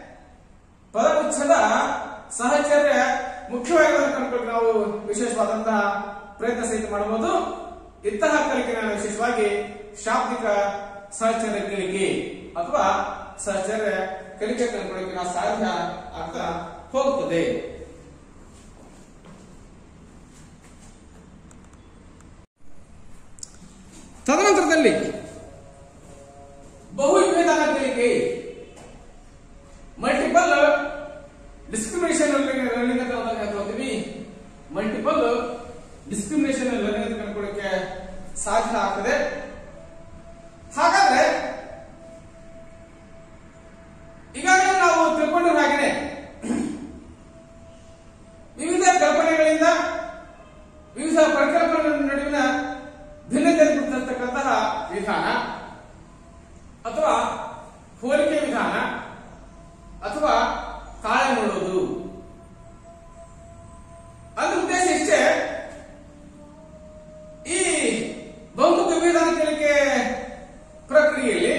ಪದಗುಚ್ಛದ ಸಹಚರ್ಯ ಮುಖ್ಯವಾಗಿ ಕಂಡುಕೊಂಡು ನಾವು ವಿಶೇಷವಾದಂತಹ ಪ್ರಯತ್ನ ಸಹಿತ ಮಾಡಬಹುದು ಇಂತಹ ಕಲಿಕೆಯನ್ನು ವಿಶೇಷವಾಗಿ ಶಾಬ್ದಿಕ ಸಹಚರ್ಯ ಕಲಿಕೆ ಅಥವಾ ಸಹಚರ್ಯ ಕಲಿಕೆ ಕಂಡುಕೊಳ್ಳಿಕ್ಕೆ ನಾವು ಸಾಧ್ಯ ಆಗ್ತಾ ಹೋಗುತ್ತದೆ ತದನಂತರದಲ್ಲಿ ಬಹು ವಿಭೇದನ ಕಲಿಕೆ ಮಲ್ಟಿಪಲ್ ಡಿಸ್ಕ್ರಿಮಿನೇಷನ್ ಲರ್ನಿಂಗ್ ಅಂತ ನಾವು ಹೇಳ್ತೀವಿ ಮಲ್ಟಿಪಲ್ ಡಿಸ್ಕ್ರಿಮಿನೇಷನ್ ಲರ್ನಿಂಗ್ ಅಂತ ಕಂಡುಕೊಳ್ಳಿಕ್ಕೆ ಸಾಧ್ಯ ಆಗ್ತದೆ ಹಾಗಾದ್ರೆ ಈಗಾಗಲೇ ನಾವು ತಿಳ್ಕೊಂಡಿರೋ ಹಾಗೆಯೇ ವಿವಿಧ ಕಲ್ಪನೆಗಳಿಂದ ವಿವಿಧ ಪರಿಕಲ್ಪನೆಗಳ ನಡುವಿನ ಭಿನ್ನತೆ ಗುರುತಿರ್ತಕ್ಕಂತಹ ವಿಧಾನ ಅಥವಾ ಹೋಲಿಕೆ ವಿಧಾನ ಅಥವಾ ಕಾಳೆ ನೋಡುವುದು ಅದ್ರ ಉದ್ದೇಶ ಇಷ್ಟೇ ಈ ಬಹುಮುಖ ವಿಧಾನ ಕಲಿಕೆ ಪ್ರಕ್ರಿಯೆಯಲ್ಲಿ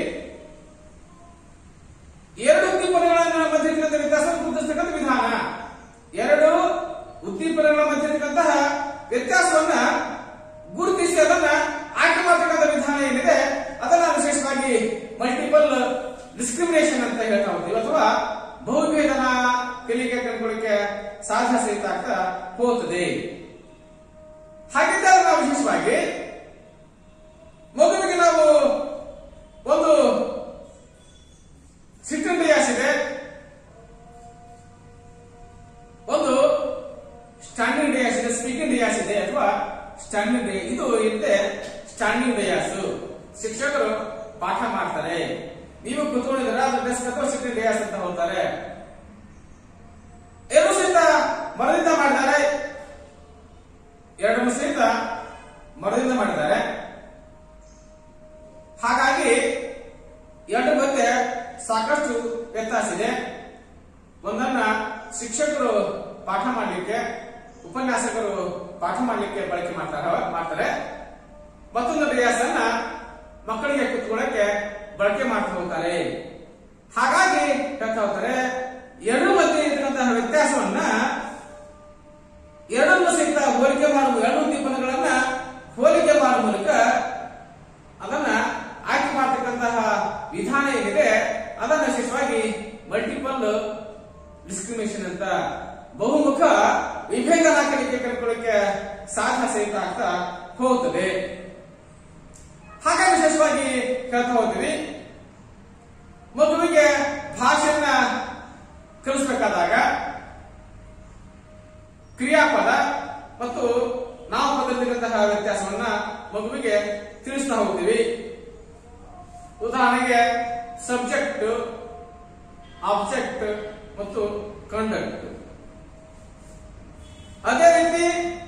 ಎರಡು ಉದ್ದೀಪನಗಳ ಮಧ್ಯೆ ಇರತಕ್ಕಂಥ ವ್ಯತ್ಯಾಸವನ್ನು ಗುರುತಿಸ್ತಕ್ಕಂಥ ವಿಧಾನ ಎರಡು ಉದ್ದೀಪನಗಳ ಮಧ್ಯೆ ಇರತಕ್ಕಂತಹ ವ್ಯತ್ಯಾಸವನ್ನ ಗುರುತಿಸಿ ಅದನ್ನ ಆಯ್ಕೆ ಮಾಡತಕ್ಕಂಥ ವಿಧಾನ ಏನಿದೆ ಅದನ್ನ ವಿಶೇಷವಾಗಿ ಮಲ್ಟಿಪಲ್ ಡಿಸ್ಕ್ರಿಮಿನೇಷನ್ ಅಂತ ಹೇಳ್ತಾ ಹೋಗ್ತೀವಿ ಅಥವಾ ಬಹುವಿಭೇದನ ಕಲಿಕೆ ಕಂಡುಕೊಳ್ಳಿಕ್ಕೆ ಸಾಧ್ಯ ಸಹಿತ ಆಗ್ತಾ ಹೋಗುತ್ತದೆ ಹಾಗಿದ್ದಾಗ ನಾವು ವಿಶೇಷವಾಗಿ ಮೊದಲಿಗೆ ನಾವು ಒಂದು ಸಿಟ್ಟಿಂಗ್ ಡಿಯಾಸ್ ಇದೆ ಒಂದು ಸ್ಟ್ಯಾಂಡಿಂಗ್ ಡಿಯಾಸ್ ಇದೆ ಸ್ಪೀಕಿಂಗ್ ಡಿಯಾಸ್ ಇದೆ ಅಥವಾ ಸ್ಟ್ಯಾಂಡಿಂಗ್ ಡೇ ಇದು ಇರುತ್ತೆ ಸ್ಟ್ಯಾಂಡಿಂಗ್ ಡಯಾಸ್ ಶಿಕ್ಷಕರು ಪಾಠ ಮಾಡ್ತಾರೆ ನೀವು ಕುತ್ಕೊಂಡಿದ್ದೀರಾ ಅದು ಡೆಸ್ಕ್ ಅಥವಾ ಸಿಟ್ಟಿಂಗ್ ಡಯಾಸ್ ಅಂತ ಹೋಗ್ತಾರೆ ಎರಡು ಸಹಿತ ಮರದಿಂದ ಮಾಡಿದ್ದಾರೆ ಎರಡು ಸಹಿತ ಮರದಿಂದ ಮಾಡಿದ್ದಾರೆ ಹಾಗಾಗಿ ಎರಡು ಮಧ್ಯೆ ಸಾಕಷ್ಟು ವ್ಯತ್ಯಾಸ ಇದೆ ಒಂದನ್ನ ಶಿಕ್ಷಕರು ಪಾಠ ಮಾಡಲಿಕ್ಕೆ ಉಪನ್ಯಾಸಕರು ಪಾಠ ಮಾಡಲಿಕ್ಕೆ ಬಳಕೆ ಮಾಡ್ತಾರೆ ಮಾಡ್ತಾರೆ ಮತ್ತೊಂದು ರಿಯಾಸನ್ನ ಮಕ್ಕಳಿಗೆ ಕುತ್ಕೊಳ್ಳಕ್ಕೆ ಬಳಕೆ ಮಾಡ್ತಾ ಹೋಗ್ತಾರೆ ಹಾಗಾಗಿ ಹೇಳ್ತಾ ಹೋಗ್ತಾರೆ ಎರಡು ಮಧ್ಯೆ ಇರ್ತಕ್ಕಂತಹ ವ್ಯತ್ಯಾಸವನ್ನ ಎರಡನ್ನು ಸಹಿತ ಹೋಲಿಕೆ ಮಾಡುವ ಎರಡು ಉದ್ದೀಪನಗಳನ್ನ ಹೋಲಿಕೆ ಮಾಡುವ ಮೂಲಕ ಅದನ್ನ ಆಯ್ಕೆ ಮಾಡತಕ್ಕಂತಹ ವಿಧಾನ ಏನಿದೆ ಅದನ್ನ ವಿಶೇಷವಾಗಿ ಮಲ್ಟಿಪಲ್ ಡಿಸ್ಕ್ರಿಮಿನೇಷನ್ ಅಂತ ಬಹುಮುಖ ವಿಭೇದನ ಕಲಿಕೆ ಕಂಡುಕೊಳ್ಳಿಕ್ಕೆ ಸಾಧ್ಯ ಸಹಿತ ಆಗ್ತಾ ಹೋಗುತ್ತದೆ ಹಾಗಾಗಿ ವಿಶೇಷವಾಗಿ ಹೇಳ್ತಾ ಹೋಗ್ತೀವಿ ಮಗುವಿಗೆ ಭಾಷೆಯನ್ನ ಕಲಿಸಬೇಕಾದಾಗ ಕ್ರಿಯಾಪದ ಮತ್ತು ನಾಮಪದಲ್ಲಿರುವಂತಹ ವ್ಯತ್ಯಾಸವನ್ನ ಮಗುವಿಗೆ ತಿಳಿಸ್ತಾ ಹೋಗ್ತೀವಿ ಉದಾಹರಣೆಗೆ ಸಬ್ಜೆಕ್ಟ್ ಆಬ್ಜೆಕ್ಟ್ ಮತ್ತು ಕಂಡಕ್ಟ್ ಅದೇ ರೀತಿ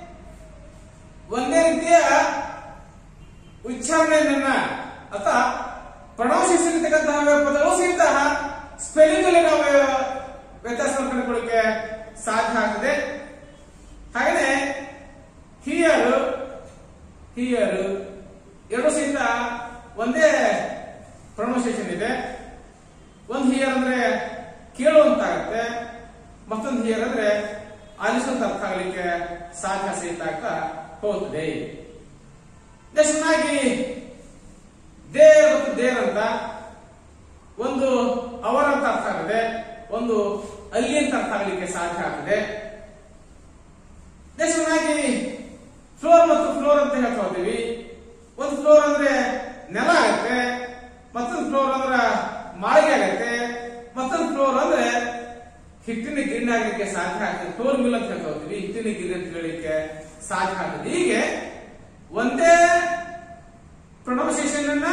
ಒಂದೇ ರೀತಿಯ ಉಚ್ಚಾರಣೆಯನ್ನ ಅಥವಾ ಪ್ರೊನೌನ್ಸಿಯೇಷನ್ ಇರ್ತಕ್ಕಂತಹ ಪದಗಳು ಸಹಿತ ಸ್ಪೆಲ್ಲಿಂಗ್ ಅಲ್ಲಿ ನಾವು ವ್ಯತ್ಯಾಸವನ್ನು ಕಂಡುಕೊಳ್ಳಿಕ್ಕೆ ಸಾಧ್ಯ ಆಗ್ತದೆ ಹಾಗೆಯೇ ಹಿಯರ್ ಹಿಯರ್ ಎರಡು ಸಹಿತ ಒಂದೇ ಪ್ರೊನೌನ್ಸಿಯೇಷನ್ ಇದೆ ಒಂದು ಹಿಯರ್ ಅಂದ್ರೆ ಕೇಳುವಂತಾಗತ್ತೆ ಮತ್ತೊಂದು ಹಿಯರ್ ಅಂದ್ರೆ ಆಲಿಸುವಂತ ಅರ್ಥ ಆಗಲಿಕ್ಕೆ ಸಾಧ್ಯ ಸಹಿತ ಆಗ್ತಾ ಹೋಗುತ್ತದೆ ನೆಕ್ಸ್ಟ್ನಾಗಿ ದೇರ್ ಮತ್ತು ದೇರ್ ಅಂತ ಒಂದು ಅವರ ಅಂತ ಅರ್ಥ ಆಗಿದೆ ಒಂದು ಅಲ್ಲಿ ಅಂತ ಅರ್ಥ ಆಗಲಿಕ್ಕೆ ಸಾಧ್ಯ ಆಗ್ತದೆ ನೆಕ್ಸ್ಟ್ನಾಗಿ ಫ್ಲೋರ್ ಮತ್ತು ಫ್ಲೋರ್ ಅಂತ ಹೇಳ್ತಾ ಹೋಗ್ತೀವಿ ಒಂದು ಫ್ಲೋರ್ ಅಂದ್ರೆ ನೆಲ ಆಗತ್ತೆ ಮತ್ತೊಂದು ಫ್ಲೋರ್ ಅಂದ್ರ ಮಾಳಿಗೆ ಆಗತ್ತೆ ಮತ್ತೊಂದು ಫ್ಲೋರ್ ಅಂದ್ರೆ ಹಿಟ್ಟಿನ ಗಿರಣಿ ಆಗಲಿಕ್ಕೆ ಸಾಧ್ಯ ಆಗ್ತದೆ ಫ್ಲೋರ್ ಮಿಲ್ ಅಂತ ಹೇಳ್ತಾ ಹೋಗ್ತೀವಿ ಹಿಟ್ಟಿನ ಗಿರಣಿ ಅಂತ ಹೇಳಲಿಕ್ಕೆ ಸಾಧ್ಯ ಆಗ್ತದೆ ಹೀಗೆ ಒಂದೇ ಪ್ರೊನೌನ್ಸಿಯೇಷನ್ ಅನ್ನ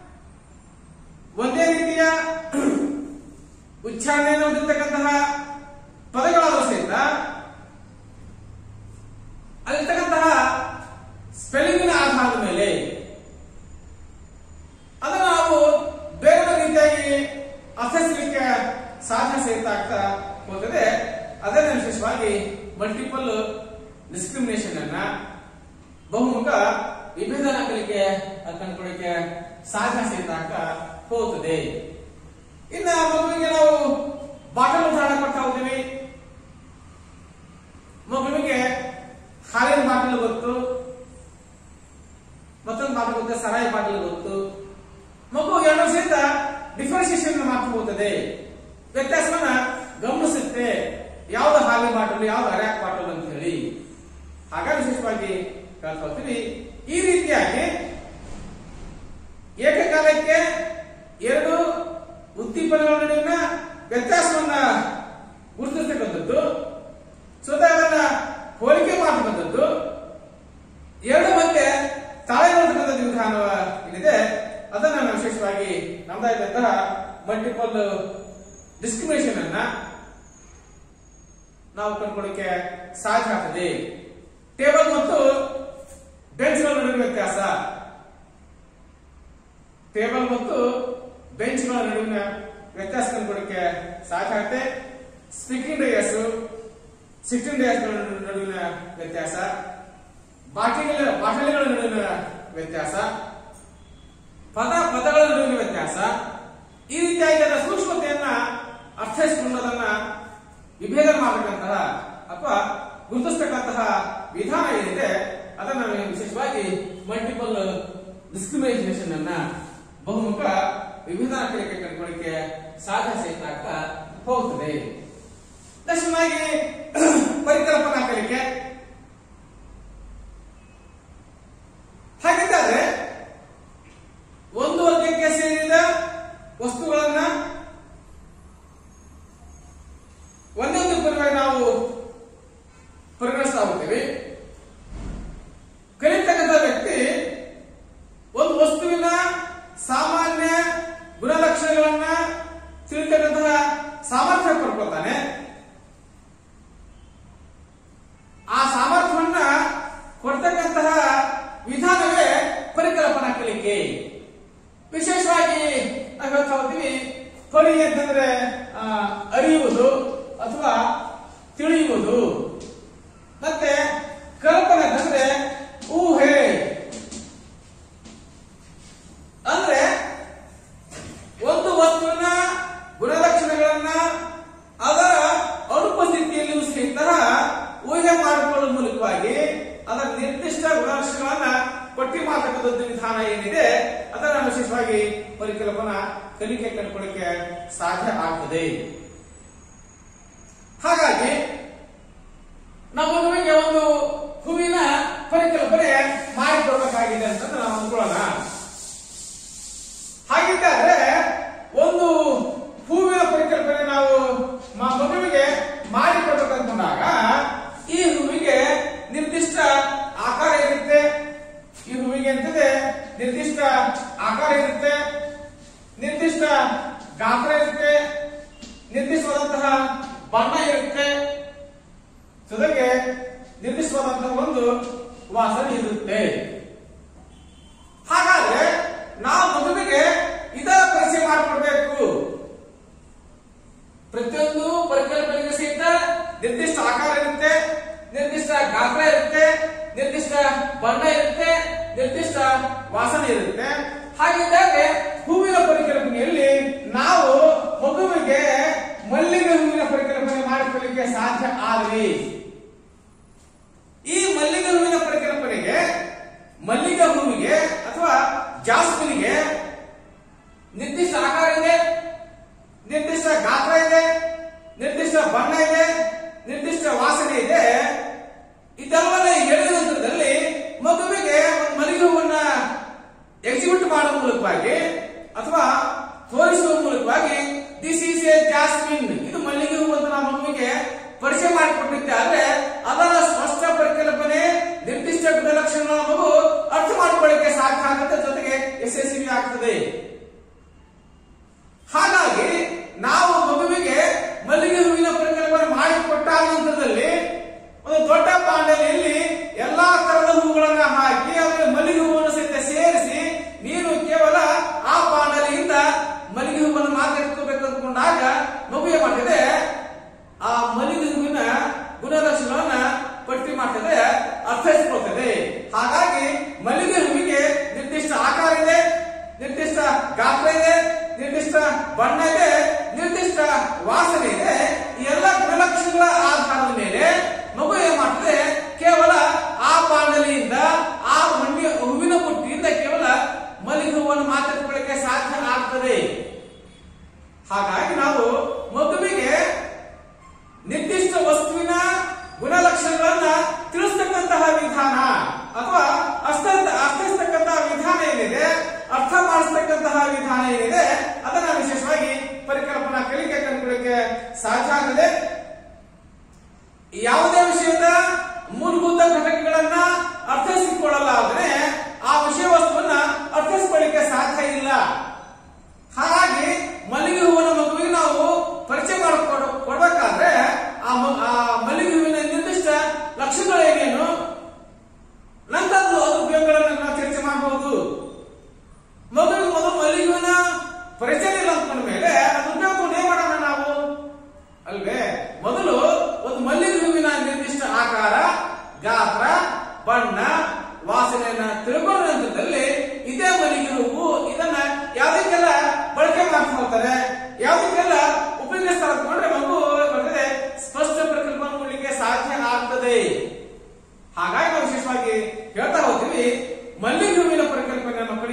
ಒಂದೇ ರೀತಿಯ ಉಚ್ಚಾರಣೆಯನ್ನು ಹೊಂದಿರತಕ್ಕಂತಹ ಪದಗಳಾದರೂ ಸಹಿತ ಅಲ್ಲಿರ್ತಕ್ಕಂತಹ ಸ್ಪೆಲ್ಲಿಂಗಿನ ಆಧಾರದ ಮೇಲೆ ಅದನ್ನು ನಾವು ಬೇರೆ ಬೇರೆ ರೀತಿಯಾಗಿ ಅರ್ಥೈಸಲಿಕ್ಕೆ ಸಾಧ್ಯ ಸಹಿತ ಆಗ್ತಾ ಹೋಗ್ತದೆ ಅದನ್ನ ವಿಶೇಷವಾಗಿ ಮಲ್ಟಿಪಲ್ ಡಿಸ್ಕ್ರಿಮಿನೇಷನ್ ಅನ್ನ ಬಹುಮುಖ ವಿಭೇದನ ಕಲಿಕೆ ಕಂಡುಕೊಳ್ಳಿಕ್ಕೆ ಸಾಧ್ಯ ಸಹಿತ ಆಗ್ತಾ ಹೋಗುತ್ತದೆ ಇನ್ನ ಮಗುವಿಗೆ ನಾವು ಬಾಟಲ್ ಉದಾಹರಣೆ ಕೊಡ್ತಾ ಹೋಗ್ತೀವಿ ಮಗುವಿಗೆ ಹಾಲಿನ ಬಾಟಲ್ ಗೊತ್ತು ಮತ್ತೊಂದು ಬಾಟಲ್ ಗೊತ್ತು ಸರಾಯಿ ಬಾಟಲ್ ಗೊತ್ತು ಮಗು ಎರಡು ಸಹಿತ ಡಿಫ್ರೆನ್ಸಿಯೇಷನ್ ಮಾಡ್ತಾ ಹೋಗ್ತದೆ ವ್ಯತ್ಯಾಸವನ್ನ ಗಮನಿಸುತ್ತೆ ಯಾವ್ದು ಹಾಲಿ ಬಾಟಲ್ ಯಾವ್ದು ಅರ್ಯಾಕ್ ಬಾಟಲ್ ಅಂತ ಹೇಳಿ ಹಾಗಾಗಿ ವಿಶೇಷವಾಗಿ ಹೇಳ್ತಾ ಹೋಗ್ತೀವಿ ಈ ರೀತಿಯಾಗಿ ಏಕಕಾಲಕ್ಕೆ ಎರಡು ಉದ್ದೀಪನಗಳ ನಡುವಿನ ವ್ಯತ್ಯಾಸವನ್ನ ಗುರುತಿಸ್ತಕ್ಕಂಥದ್ದು ಸ್ವತಃ ಅದನ್ನ ಹೋಲಿಕೆ ಮಾಡತಕ್ಕಂಥದ್ದು ಎರಡು ಮಧ್ಯೆ ತಾಳೆ ನೋಡ್ತಕ್ಕಂಥದ್ದು ವಿಧಾನ ಏನಿದೆ ಅದನ್ನ ನಾವು ವಿಶೇಷವಾಗಿ ನಮ್ದಾದಂತಹ ಮಲ್ಟಿಪಲ್ ಡಿಸ್ಕ್ರಿಮಿನೇಷನ್ ಅನ್ನ ನಾವು ಕಂಡುಕೊಳ್ಳಕ್ಕೆ ಸಾಧ್ಯ ಆಗ್ತದೆ ಟೇಬಲ್ ಮತ್ತು ಬೆಂಚ್ಗಳ ನಡುವಿನ ವ್ಯತ್ಯಾಸ ಟೇಬಲ್ ಮತ್ತು ಬೆಂಚ್ಗಳ ನಡುವಿನ ವ್ಯತ್ಯಾಸ ಕಂಡುಕೊಳ್ಳಕ್ಕೆ ಸಾಧ್ಯ ಆಗುತ್ತೆ ಸ್ಪೀಕಿಂಗ್ ಡಯಸ್ ಸಿಟ್ಟಿಂಗ್ ಡಯಸ್ಗಳ ನಡುವಿನ ವ್ಯತ್ಯಾಸ ಬಾಟಲಿಗಳ ಬಾಟಲಿಗಳ ನಡುವಿನ ವ್ಯತ್ಯಾಸ ಪದ ಪದಗಳ ನಡುವಿನ ವ್ಯತ್ಯಾಸ ಈ ರೀತಿಯಾಗಿ ಅದರ ಸೂಕ್ಷ್ಮತೆಯನ್ನ ಅರ್ಥೈಸಿಕೊಂಡು ಅದನ್ನ ವಿಭೇದನ ಮಾಡತಕ್ಕಂತಹ ಅಥವಾ ಗುರುತಿಸ್ತಕ್ಕಂತಹ ವಿಧಾನ ಏನಿದೆ ಅದನ್ನ ನಾವು ವಿಶೇಷವಾಗಿ ಮಲ್ಟಿಪಲ್ ಡಿಸ್ಕ್ರಿಮಿನೇಷನ್ ಅನ್ನ ಬಹುಮುಖ ವಿಭೇದನ ಕಲಿಕೆ ಕಂಡುಕೊಳ್ಳಿಕ್ಕೆ ಸಾಧ್ಯ ಸಹಿತ ಆಗ್ತಾ ಹೋಗ್ತದೆ ತಕ್ಷಣವಾಗಿ ಪರಿಕಲ್ಪನಾ ಕಲಿಕೆ ಹಾಗಿದ್ದರೆ ಒಂದು ವರ್ಗಕ್ಕೆ ಸೇರಿದ ವಸ್ತುಗಳನ್ನ ಒಂದೊಂದು ಪರವಾಗಿ ನಾವು ಪರಿಗಣಿಸ್ತಾ ಹೋಗ್ತೇವೆ ಕಲಿತಕ್ಕಂಥ ವ್ಯಕ್ತಿ ಒಂದು ವಸ್ತುವಿನ ಸಾಮಾನ್ಯ ಗುಣಲಕ್ಷಣಗಳನ್ನ ತಿಳಿತಕ್ಕಂತಹ ಸಾಮರ್ಥ್ಯ ಪಡ್ಕೊಳ್ತಾನೆ ಆ ಸಾಮರ್ಥ್ಯವನ್ನ ಕೊಡ್ತಕ್ಕಂತಹ ವಿಧಾನವೇ ಪರಿಕಲ್ಪನಾ ಕಲಿಕೆ ವಿಶೇಷವಾಗಿ ನಾವು ಹೇಳ್ತಾ ಹೋಗ್ತೀವಿ ಪರಿ ಅಂತಂದ್ರೆ ಆ, ಅರಿಯುವುದು ಅಥವಾ ತಿಳಿಯುವುದು ಮತ್ತೆ ಕಲ್ಪನೆ ಅಂತಂದ್ರೆ ಊಹೆ ಅಂದ್ರೆ ಒಂದು ವಸ್ತುವಿನ ಗುಣಲಕ್ಷಣಗಳನ್ನ ಅದರ ಅನುಪಸ್ಥಿತಿಯಲ್ಲಿಯೂ ಸಹಿತ ಊಹೆ ಮಾಡಿಕೊಳ್ಳುವ ಮೂಲಕವಾಗಿ ಅದರ ನಿರ್ದಿಷ್ಟ ಗುಣಲಕ್ಷಣಗಳನ್ನ ಪಟ್ಟಿ ಮಾಡತಕ್ಕಂಥದ್ದು ವಿಧಾನ ಏನಿದೆ ಅದನ್ನ ವಿಶೇಷವಾಗಿ ಪರಿಕಲ್ಪನಾ ಕಲಿಕೆ ಕಂಡುಕೊಳ್ಳಿಕ್ಕೆ ಸಾಧ್ಯ ಆಗ್ತದೆ ಹಾಗಾಗಿ ನಾವು ನಮಗೆ ಒಂದು ಹೂವಿನ ಪರಿಕಲ್ಪನೆ ಮಾಡಿಕೊಡ್ಬೇಕಾಗಿದೆ ಅಂತ ನಾವು ಅಂದ್ಕೊಳ್ಳೋಣ ಹಾಗಿದ್ದಾದ್ರೆ ಒಂದು ಹೂವಿನ ಪರಿಕಲ್ಪನೆ ನಾವು ಮ- ಮಗುವಿಗೆ ಮಾಡಿಕೊಡ್ಬೇಕು ಅಂದ್ಕೊಂಡಾಗ ಈ ಹೂವಿಗೆ ನಿರ್ದಿಷ್ಟ ಆಕಾರ ಇರುತ್ತೆ ಈ ಹೂವಿಗೆ ಅಂತದೆ ನಿರ್ದಿಷ್ಟ ಆಕಾರ ಇರುತ್ತೆ ನಿರ್ದಿಷ್ಟ ಗಾತ್ರ ಇರುತ್ತೆ ನಿರ್ದಿಷ್ಟವಾದಂತಹ ಬಣ್ಣ ಇರುತ್ತೆ ಜೊತೆಗೆ ನಿರ್ದಿಷ್ಟವಾದಂತಹ ಒಂದು ವಾಸನೆ ಇರುತ್ತೆ ಹಾಗಾದ್ರೆ ನಾವು ಮಗುವಿಗೆ ಇದರ ಪರಿಚಯ ಮಾಡಿಕೊಡ್ಬೇಕು ಪ್ರತಿಯೊಂದು ಪರಿಕಲ್ಪನೆಗೆ ಸಹಿತ ನಿರ್ದಿಷ್ಟ ಆಕಾರ ಇರುತ್ತೆ ನಿರ್ದಿಷ್ಟ ಗಾತ್ರ ಇರುತ್ತೆ ನಿರ್ದಿಷ್ಟ ಬಣ್ಣ ಇರುತ್ತೆ ನಿರ್ದಿಷ್ಟ ವಾಸನೆ ಇರುತ್ತೆ ಹಾಗಿದ್ದಾಗ ಹೂವಿನ ಪರಿಕಲ್ಪನೆಯಲ್ಲಿ ನಾವು ಮಗುವಿಗೆ ಮಲ್ಲಿಗೆ ಹೂವಿನ ಪರಿಕಲ್ಪನೆ ಮಾಡಿಕೊಳ್ಳಲಿಕ್ಕೆ ಸಾಧ್ಯ ಆದ್ವಿ ಈ ಮಲ್ಲಿಗೆ ಹೂವಿನ ಪರಿಕಲ್ಪನೆಗೆ ಮಲ್ಲಿಗೆ ಹೂವಿಗೆ ಅಥವಾ ಜಾಸ್ಮಿನಿಗೆ ನಿರ್ದಿಷ್ಟ ಆಕಾರ ಇದೆ ನಿರ್ದಿಷ್ಟ ಗಾತ್ರ ಇದೆ ನಿರ್ದಿಷ್ಟ ಬಣ್ಣ ಇದೆ ನಿರ್ದಿಷ್ಟ ವಾಸನೆ ಇದೆ ಇದೆಲ್ಲವನ್ನ ಹೇಳಿದ ನಂತರದಲ್ಲಿ ಮಗುವಿಗೆ ಒಂದು ಮಲ್ಲಿಗೆ ಹೂವನ್ನ ಎಕ್ಸಿಕ್ಯೂಟ್ ಮಾಡುವ ಮೂಲಕವಾಗಿ ಅಥವಾ ತೋರಿಸುವ ಮೂಲಕವಾಗಿ ದಿಸ್ ಈಸ್ ಎ ಜಾಸ್ಮಿನ್ ಇದು ಮಲ್ಲಿಗೆ ಹೂವು ಅಂತ ನಾವು ಮಗುವಿಗೆ ಪರಿಚಯ ಮಾಡಿಕೊಟ್ಟಿದ್ದೆ ಆದ್ರೆ ಅದರ ಸ್ಪಷ್ಟ ಪರಿಕಲ್ಪನೆ ನಿರ್ದಿಷ್ಟ ಗುಣಲಕ್ಷಣಗಳ ಮಗು ಅರ್ಥ ಮಾಡಿಕೊಳ್ಳಿಕ್ಕೆ ಸಾಧ್ಯ ಆಗುತ್ತೆ ಜೊತೆಗೆ ಯಶಸ್ವಿ ಆಗ್ತದೆ ಹಾಗಾಗಿ ನಾವು ಮಗುವಿಗೆ ಮಲ್ಲಿಗೆ ಹೂವಿನ ಪರಿಕಲ್ಪನೆ ಮಾಡಿಕೊಟ್ಟಾದ ನಂತರದಲ್ಲಿ ಒಂದು ದೊಡ್ಡ ಬಾಂಡಲಿಯಲ್ಲಿ ಎಲ್ಲಾ ತರದ ಹೂಗಳನ್ನ ಹಾಕಿ ಅದಕ್ಕೆ ಮಲ್ಲಿಗೆ ಹೂವನ್ನು ಸಹಿತ ಸೇರಿಸಿ ನೀನು ಕೇವಲ ಆ ಬಾಂಡಲಿಯಿಂದ ಮಲ್ಲಿಗೆ ಹೂವನ್ನು ಮಾತ್ರ ಎತ್ಕೋಬೇಕು ಅಂದ್ಕೊಂಡಾಗ ಮಗು ಏನ್ ಮಾಡ್ತಿದೆ ಆ ಮಲ್ಲಿಗೆ ಹೂವಿನ ಗುಣಲಕ್ಷಣಗಳನ್ನ ಪಟ್ಟಿ ಮಾಡ್ತದೆ ಅರ್ಥೈಸಿಕೊಳ್ತದೆ ಹಾಗಾಗಿ ಮಲ್ಲಿಗೆ ಹೂವಿಗೆ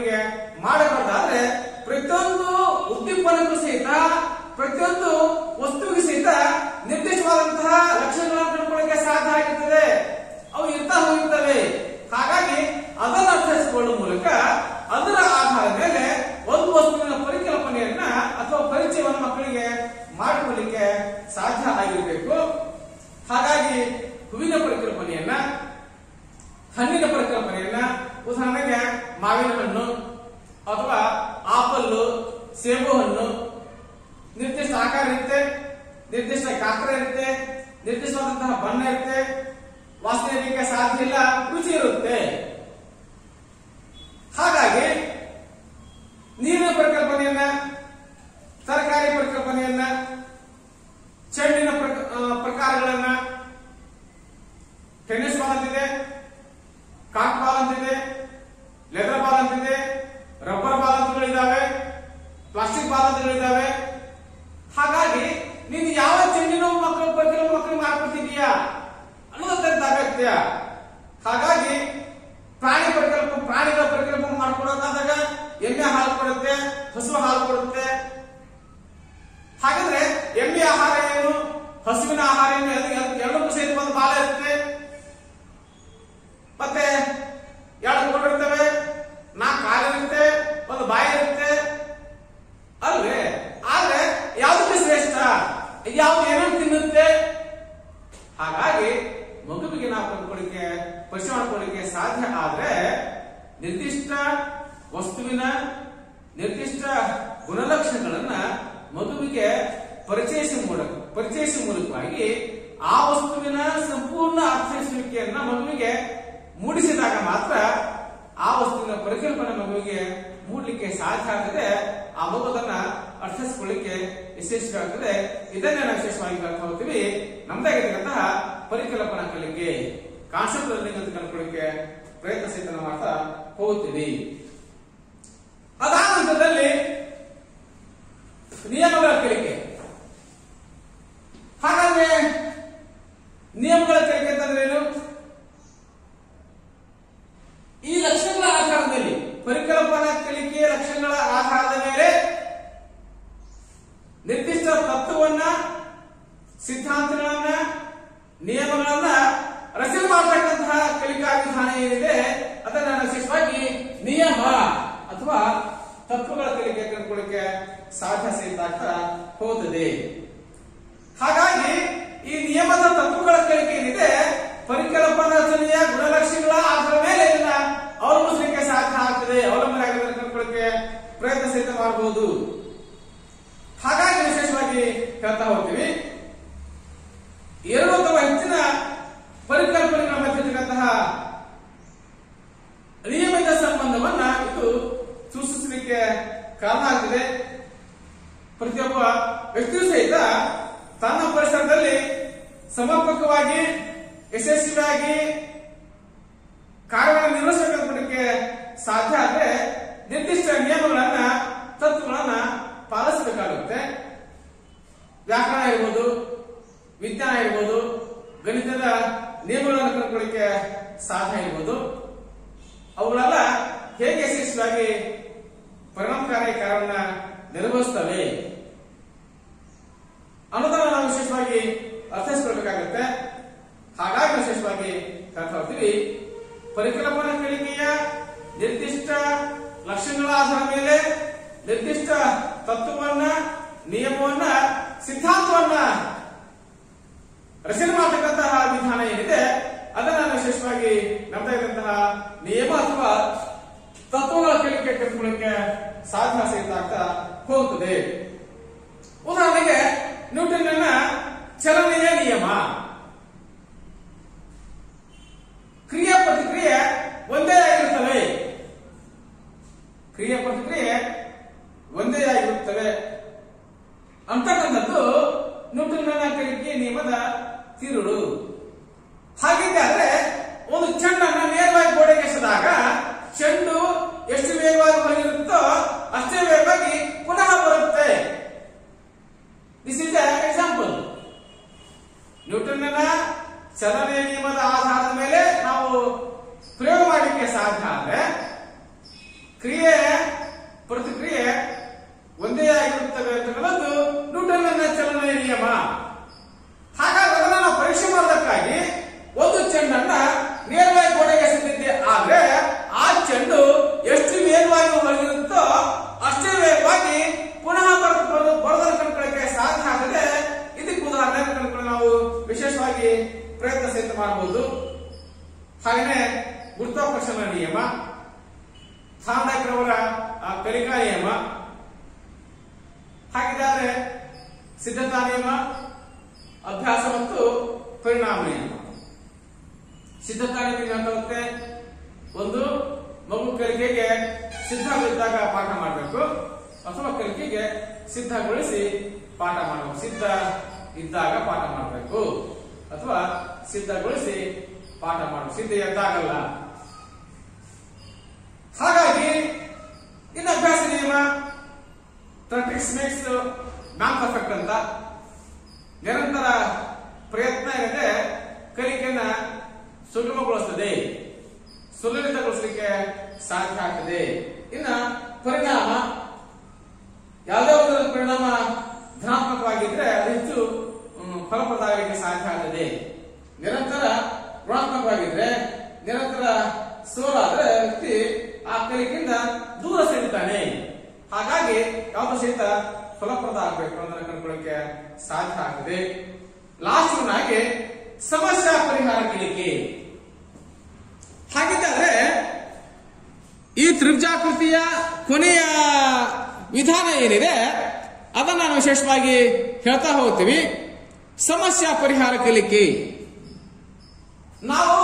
ಕಂಡುಕೊಳ್ಳಿಕ್ಕೆ ಮಾಡಬಾರ್ದಾದ್ರೆ ಪ್ರತಿಯೊಂದು ಉದ್ದೀಪನಕ್ಕೂ ಸಹಿತ ಪ್ರತಿಯೊಂದು ವಸ್ತುವಿಗೂ ಸಹಿತ ನಿರ್ದಿಷ್ಟವಾದಂತಹ ಲಕ್ಷಣಗಳನ್ನು ಕಂಡುಕೊಳ್ಳಿಕ್ಕೆ ಸಾಧ್ಯ ಆಗಿರ್ತದೆ ಅವು ಇರ್ತಾ ಹೋಗಿರ್ತವೆ ಹಾಗಾಗಿ ಅದನ್ನು ಅರ್ಥೈಸಿಕೊಳ್ಳುವ ಮೂಲಕ ಅದರ ಆಧಾರದ ಮೇಲೆ ಒಂದು ವಸ್ತುವಿನ ಪರಿಕಲ್ಪನೆಯನ್ನ ಅಥವಾ ಪರಿಚಯವನ್ನು ಮಕ್ಕಳಿಗೆ ಮಾಡಿಕೊಳ್ಳಿಕ್ಕೆ ಸಾಧ್ಯ ಆಗಿರಬೇಕು ಹಾಗಾಗಿ ಹೂವಿನ ಪರಿಕಲ್ಪನೆಯನ್ನ ಹಣ್ಣಿನ ಪರಿಕಲ್ಪನೆಯನ್ನ ಉದಾಹರಣೆಗೆ ಮಾವಿನ ಹಣ್ಣು ಅಥವಾ ಆಪಲ್ಲು ಸೇಬು ಹಣ್ಣು ನಿರ್ದಿಷ್ಟ ಆಕಾರ ಇರುತ್ತೆ ನಿರ್ದಿಷ್ಟ ಗಾತ್ರ ಇರುತ್ತೆ ನಿರ್ದಿಷ್ಟವಾದಂತಹ ಬಣ್ಣ ಇರುತ್ತೆ ವಾಸನೆ ಇರಲಿಕ್ಕೆ ಸಾಧ್ಯ ಇಲ್ಲ ರುಚಿ ಇರುತ್ತೆ ಹಾಗಾಗಿ ನೀರಿನ ಪರಿಕಲ್ಪನೆಯನ್ನ ತರಕಾರಿ ಪರಿಕಲ್ಪನೆಯನ್ನ ಚೆಂಡಿನ ಪ್ರಕ- ಆ, ಪ್ರಕಾರಗಳನ್ನ ಟೆನ್ನಿಸ್ ಬಾಲ್ ಅಂತಿದೆ ಕಾಕ್ ಬಾಲ್ ಅಂತಿದೆ ಲೆದರ್ ಬಾಲ್ ಅಂತಿದೆ ರಬ್ಬರ್ ಬಾಲ್ ಅಂತಗಳಿದ್ದಾವೆ ಪ್ಲಾಸ್ಟಿಕ್ ಬಾಲ್ ಅಂತಗಳಿದ್ದಾವೆ ಹಾಗಾಗಿ ನೀನು ಯಾವ ಚೆಂಡಿನ ಮಕ್ಕಳು ಬಗ್ಗೆ ಮಕ್ಕಳು ಮಾಡ್ಕೊಡ್ತಿದೀಯಾ ಅನ್ನೋದಂತ ಅಗತ್ಯ ಹಾಗಾಗಿ ಪ್ರಾಣಿ ಪರಿಕಲ್ಪ ಪ್ರಾಣಿಗಳ ಪರಿಕಲ್ಪ ಮಾಡ್ಕೊಡೋದಾದಾಗ ಎಮ್ಮೆ ಹಾಲು ಕೊಡುತ್ತೆ ಹಸು ಹಾಲು ಕೊಡುತ್ತೆ ಹಾಗಾದ್ರೆ ಎಮ್ಮೆ ಆಹಾರ ಏನು ಹಸುವಿನ ಆಹಾರ ಏನು ಎಲ್ಲ- ಎಲ್ಲಕ್ಕೂ ಸಹಿತ ಒಂದು ಬಾಲ ಇರುತ್ತೆ ಮತ್ತೆ ಎರಡು ಕೊಡಿರ್ತವೆ ನಾಲ್ಕು ಕಾಲಿರುತ್ತೆ ಒಂದು ಬಾಯಿ ಇರುತ್ತೆ ಅಲ್ವೇ ಆದ್ರೆ ಯಾವ್ದಕ್ಕೆ ಶ್ರೇಷ್ಠ ಯಾವ್ದು ಏನೇನು ತಿನ್ನುತ್ತೆ ಹಾಗಾಗಿ ಮಗುವಿಗೆ ನಾವು ಕಂಡುಕೊಳ್ಳಿಕ್ಕೆ ಪರಿಚಯ ಮಾಡ್ಕೊಳ್ಳಿಕ್ಕೆ ಸಾಧ್ಯ ಆದ್ರೆ ನಿರ್ದಿಷ್ಟ ವಸ್ತುವಿನ ನಿರ್ದಿಷ್ಟ ಗುಣಲಕ್ಷಣಗಳನ್ನ ಮಗುವಿಗೆ ಪರಿಚಯಿಸುವ ಮೂಲಕ ಪರಿಚಯಿಸುವ ಮೂಲಕವಾಗಿ ಆ ವಸ್ತುವಿನ ಸಂಪೂರ್ಣ ಅರ್ಥೈಸುವಿಕೆಯನ್ನ ಮಗುವಿಗೆ ಮೂಡಿಸಿದಾಗ ಮಾತ್ರ ಆ ವಸ್ತುವಿನ ಪರಿಕಲ್ಪನೆ ಮಗುವಿಗೆ ಮೂಡಲಿಕ್ಕೆ ಸಾಧ್ಯ ಆಗ್ತದೆ ಆ ಮಗು ಅದನ್ನ ಅರ್ಥೈಸಿಕೊಳ್ಳಿಕ್ಕೆ ಯಶಸ್ವಿ ಆಗ್ತದೆ ಇದನ್ನೇ ನಾವು ವಿಶೇಷವಾಗಿ ಕಲ್ತು ಹೋಗ್ತೀವಿ ನಮ್ದಾಗಿರ್ತಕ್ಕಂತಹ ಪರಿಕಲ್ಪನಾ ಕಲಿಕೆ ಕಾನ್ಸೆಪ್ಟ್ ಲರ್ನಿಂಗ್ ಅಂತ ಕಲ್ಕೊಳ್ಳಿಕ್ಕೆ ಪ್ರಯತ್ನ ಸಹಿತ ನಾವು ಮಾಡ್ತಾ ಹೋಗ್ತೀವಿ ಅದಾದ ನಂತರದಲ್ಲಿ ನಿಯಮಗಳ ಕಲಿಕೆ ಹಾಗಾದ್ರೆ ನಿಯಮಗಳ ಕಲಿಕೆ ಅಂತಂದ್ರೆ ಏನು ಈ ಲಕ್ಷಣಗಳ ಆಧಾರದಲ್ಲಿ ಪರಿಕಲ್ಪನಾ ಕಲಿಕೆಯ ಲಕ್ಷಣಗಳ ಆಧಾರದ ಮೇಲೆ ನಿರ್ದಿಷ್ಟ ತತ್ವವನ್ನ ಸಿದ್ಧಾಂತಗಳನ್ನ ನಿಯಮಗಳನ್ನ ರಚನೆ ಮಾಡತಕ್ಕಂತಹ ಕಲಿಕಾ ವಿಧಾನ ಏನಿದೆ ಅದನ್ನ ವಿಶೇಷವಾಗಿ ನಿಯಮ ಅಥವಾ ತತ್ವಗಳ ಕಲಿಕೆ ಕಂಡುಕೊಳ್ಳಿಕ್ಕೆ ಸಾಧ್ಯ ಸಹಿತ ಆಗ್ತಾ ಹೋಗುತ್ತದೆ ಹಾಗಾಗಿ ಈ ನಿಯಮದ ತತ್ವಗಳ ಕಲಿಕೆ ಏನಿದೆ ಪರಿಕಲ್ಪನಾ ರಚನೆಯ ಗುಣಲಕ್ಷಣಗಳ ಆಧಾರದ ಮೇಲೆ ಇದನ್ನ ಅವಲಂಬಿಸಲಿಕ್ಕೆ ಸಾಧ್ಯ ಆಗ್ತದೆ ಅವಲಂಬನೆ ಆಗೋದನ್ನ ಕಂಡುಕೊಳ್ಳಿಕ್ಕೆ ಪ್ರಯತ್ನ ಸಹಿತ ಮಾಡಬಹುದು ಹಾಗಾಗಿ ವಿಶೇಷವಾಗಿ ಹೇಳ್ತಾ ಹೋಗ್ತೀವಿ ಎರಡು ಅಥವಾ ಹೆಚ್ಚಿನ ಪರಿಕಲ್ಪನೆಗಳ ಮಧ್ಯೆ ಇರತಕ್ಕಂತಹ ನಿಯಮಿತ ಸಂಬಂಧವನ್ನ ಇದು ಸೂಚಿಸಲಿಕ್ಕೆ ಕಾರಣ ಆಗ್ತದೆ ಪ್ರತಿಯೊಬ್ಬ ವ್ಯಕ್ತಿಯು ಸಹಿತ ತನ್ನ ಪರಿಸರದಲ್ಲಿ ಸಮರ್ಪಕವಾಗಿ ಯಶಸ್ವಿಯಾಗಿ ಕಾರ್ಯವನ್ನು ನಿರ್ವಹಿಸಬೇಕಂತಕ್ಕೆ ಸಾಧ್ಯ ಆದ್ರೆ ನಿರ್ದಿಷ್ಟ ನಿಯಮಗಳನ್ನ ತತ್ವಗಳನ್ನ ಪಾಲಿಸಬೇಕಾಗುತ್ತೆ ವ್ಯಾಕರಣ ಇರ್ಬೋದು ವಿಜ್ಞಾನ ಇರ್ಬೋದು ಗಣಿತದ ನಿಯಮಗಳನ್ನು ಕಂಡುಕೊಳ್ಳಿಕ್ಕೆ ಸಾಧ್ಯ ಇರ್ಬೋದು ಅವುಗಳೆಲ್ಲ ಹೇಗೆ ಯಶಸ್ವಿಯಾಗಿ ಪರಿಣಾಮಕಾರಿ ಕಾರ್ಯವನ್ನ ನಿರ್ವಹಿಸ್ತವೆ ಅನ್ನೋದನ್ನ ನಾವು ವಿಶೇಷವಾಗಿ ಅರ್ಥೈಸ್ಕೊಳ್ಬೇಕಾಗುತ್ತೆ ಹಾಗಾಗಿ ವಿಶೇಷವಾಗಿ ಹೇಳ್ತಾ ಹೋಗ್ತೀವಿ ಪರಿಕಲ್ಪನಾ ಕಲಿಕೆಯ ನಿರ್ದಿಷ್ಟ ಲಕ್ಷಣಗಳ ಆಧಾರದ ಮೇಲೆ ನಿರ್ದಿಷ್ಟ ತತ್ವವನ್ನ ನಿಯಮವನ್ನ ಸಿದ್ಧಾಂತವನ್ನ ರಚನೆ ಮಾಡತಕ್ಕಂತಹ ವಿಧಾನ ಏನಿದೆ ಅದನ್ನ ನಾವು ವಿಶೇಷವಾಗಿ ನಮ್ಮದಾಗಿರುವಂತಹ ನಿಯಮ ಅಥವಾ ತತ್ವಗಳ ಕಲಿಕೆ ಕಲ್ತ್ಕೊಳ್ಳಿಕ್ಕೆ ಸಾಧ್ಯ ಸಹಿತ ಆಗ್ತಾ ಹೋಗುತ್ತದೆ ಉದಾಹರಣೆಗೆ ನ್ಯೂಟನ್ನ ಚಲನೆಯ ನಿಯಮ ಕ್ರಿಯಾ ಪ್ರತಿಕ್ರಿಯೆ ಒಂದೇ ಆಗಿರುತ್ತವೆ ಕ್ರಿಯಾ ಪ್ರತಿಕ್ರಿಯೆ ಒಂದೇ ಆಗಿರುತ್ತವೆ ಅಂತಕ್ಕಂಥದ್ದು ನ್ಯೂಟನ್ನ ಕಲಿಕೆ ನಿಯಮದ ತಿರುಳು ಹಾಗಿದ್ದಾದ್ರೆ ಒಂದು ಚೆಂಡನ್ನ ನೇರವಾಗಿ ಗೋಡೆಗೆ ಎಸೆದಾಗ ಚೆಂಡು ಎಷ್ಟು ವೇಗವಾಗಿ ಹೊರಗಿರುತ್ತೋ ಅಷ್ಟೇ ವೇಗವಾಗಿ ಪುನಃ ಬರುತ್ತೆ ದಿಸ್ ಇಸ್ ಎಕ್ಸಾಂಪಲ್ ನ್ಯೂಟನ್ನ ಚಲನೆಯ ನಿಯಮದ ಆಧಾರದ ಮೇಲೆ ನಾವು ಪ್ರಯೋಗ ಮಾಡಲಿಕ್ಕೆ ಸಾಧ್ಯ ಆದ್ರೆ ಕ್ರಿಯೆ ಸಿದ್ಧತಾ ನಿಯಮ ಅಭ್ಯಾಸ ಮತ್ತು ಪರಿಣಾಮ ನಿಯಮ ಸಿದ್ಧತಾ ನಿಯಮ ಅಂತ ಬರುತ್ತೆ ಒಂದು ಮಗು ಕಲಿಕೆಗೆ ಸಿದ್ಧವಿದ್ದಾಗ ಪಾಠ ಮಾಡಬೇಕು ಅಥವಾ ಕಲಿಕೆಗೆ ಸಿದ್ಧಗೊಳಿಸಿ ಪಾಠ ಮಾಡಬೇಕು ಸಿದ್ಧ ಇದ್ದಾಗ ಪಾಠ ಮಾಡಬೇಕು ಅಥವಾ ಸಿದ್ಧಗೊಳಿಸಿ ಪಾಠ ಮಾಡಬೇಕು ಸಿದ್ಧ ಎದ್ದಾಗಲ್ಲ ಹಾಗಾಗಿ ಇನ್ನು ಅಭ್ಯಾಸ ನಿಯಮ ಪ್ರಾಕ್ಟಿಸ್ ಮೇಕ್ಸ್ ಮ್ಯಾನ್ ಪರ್ಫೆಕ್ಟ್ ಅಂತ ನಿರಂತರ ಪ್ರಯತ್ನ ಏನಿದೆ ಕಲಿಕೆಯನ್ನ ಸುಗಮಗೊಳಿಸ್ತದೆ ಸುಲಲಿತಗೊಳಿಸಲಿಕ್ಕೆ ಸಾಧ್ಯ ಆಗ್ತದೆ ಇನ್ನ ಪರಿಣಾಮ ಯಾವುದೇ ಒಂದು ಪರಿಣಾಮ ಧನಾತ್ಮಕವಾಗಿದ್ರೆ ಅದು ಹೆಚ್ಚು ಹ್ಮ್, ಫಲಪ್ರದ ಆಗಲಿಕ್ಕೆ ಸಾಧ್ಯ ಆಗ್ತದೆ ನಿರಂತರ ಋಣಾತ್ಮಕವಾಗಿದ್ರೆ ನಿರಂತರ ಸೋಲಾದ್ರೆ ವ್ಯಕ್ತಿ ಆ ಕಲಿಕೆಯಿಂದ ದೂರ ಸರಿತಾನೆ ಹಾಗಾಗಿ ಯಾವುದು ಸಹಿತ ಫಲಪ್ರದ ಆಗಬೇಕು ಅನ್ನೋದನ್ನ ಕಂಡುಕೊಳ್ಳಕ್ಕೆ ಸಾಧ್ಯ ಆಗ್ತದೆ ಲಾಸ್ಟ್ ಆಗಿ ಸಮಸ್ಯಾ ಪರಿಹಾರ ಕಲಿಕೆ ಹಾಗಿದ್ದರೆ ಈ ತ್ರಿಭುಜಾಕೃತಿಯ ಕೊನೆಯ ವಿಧಾನ ಏನಿದೆ ಅದನ್ನ ನಾವು ವಿಶೇಷವಾಗಿ ಹೇಳ್ತಾ ಹೋಗ್ತೀವಿ ಸಮಸ್ಯಾ ಪರಿಹಾರ ಕಲಿಕೆ ನಾವು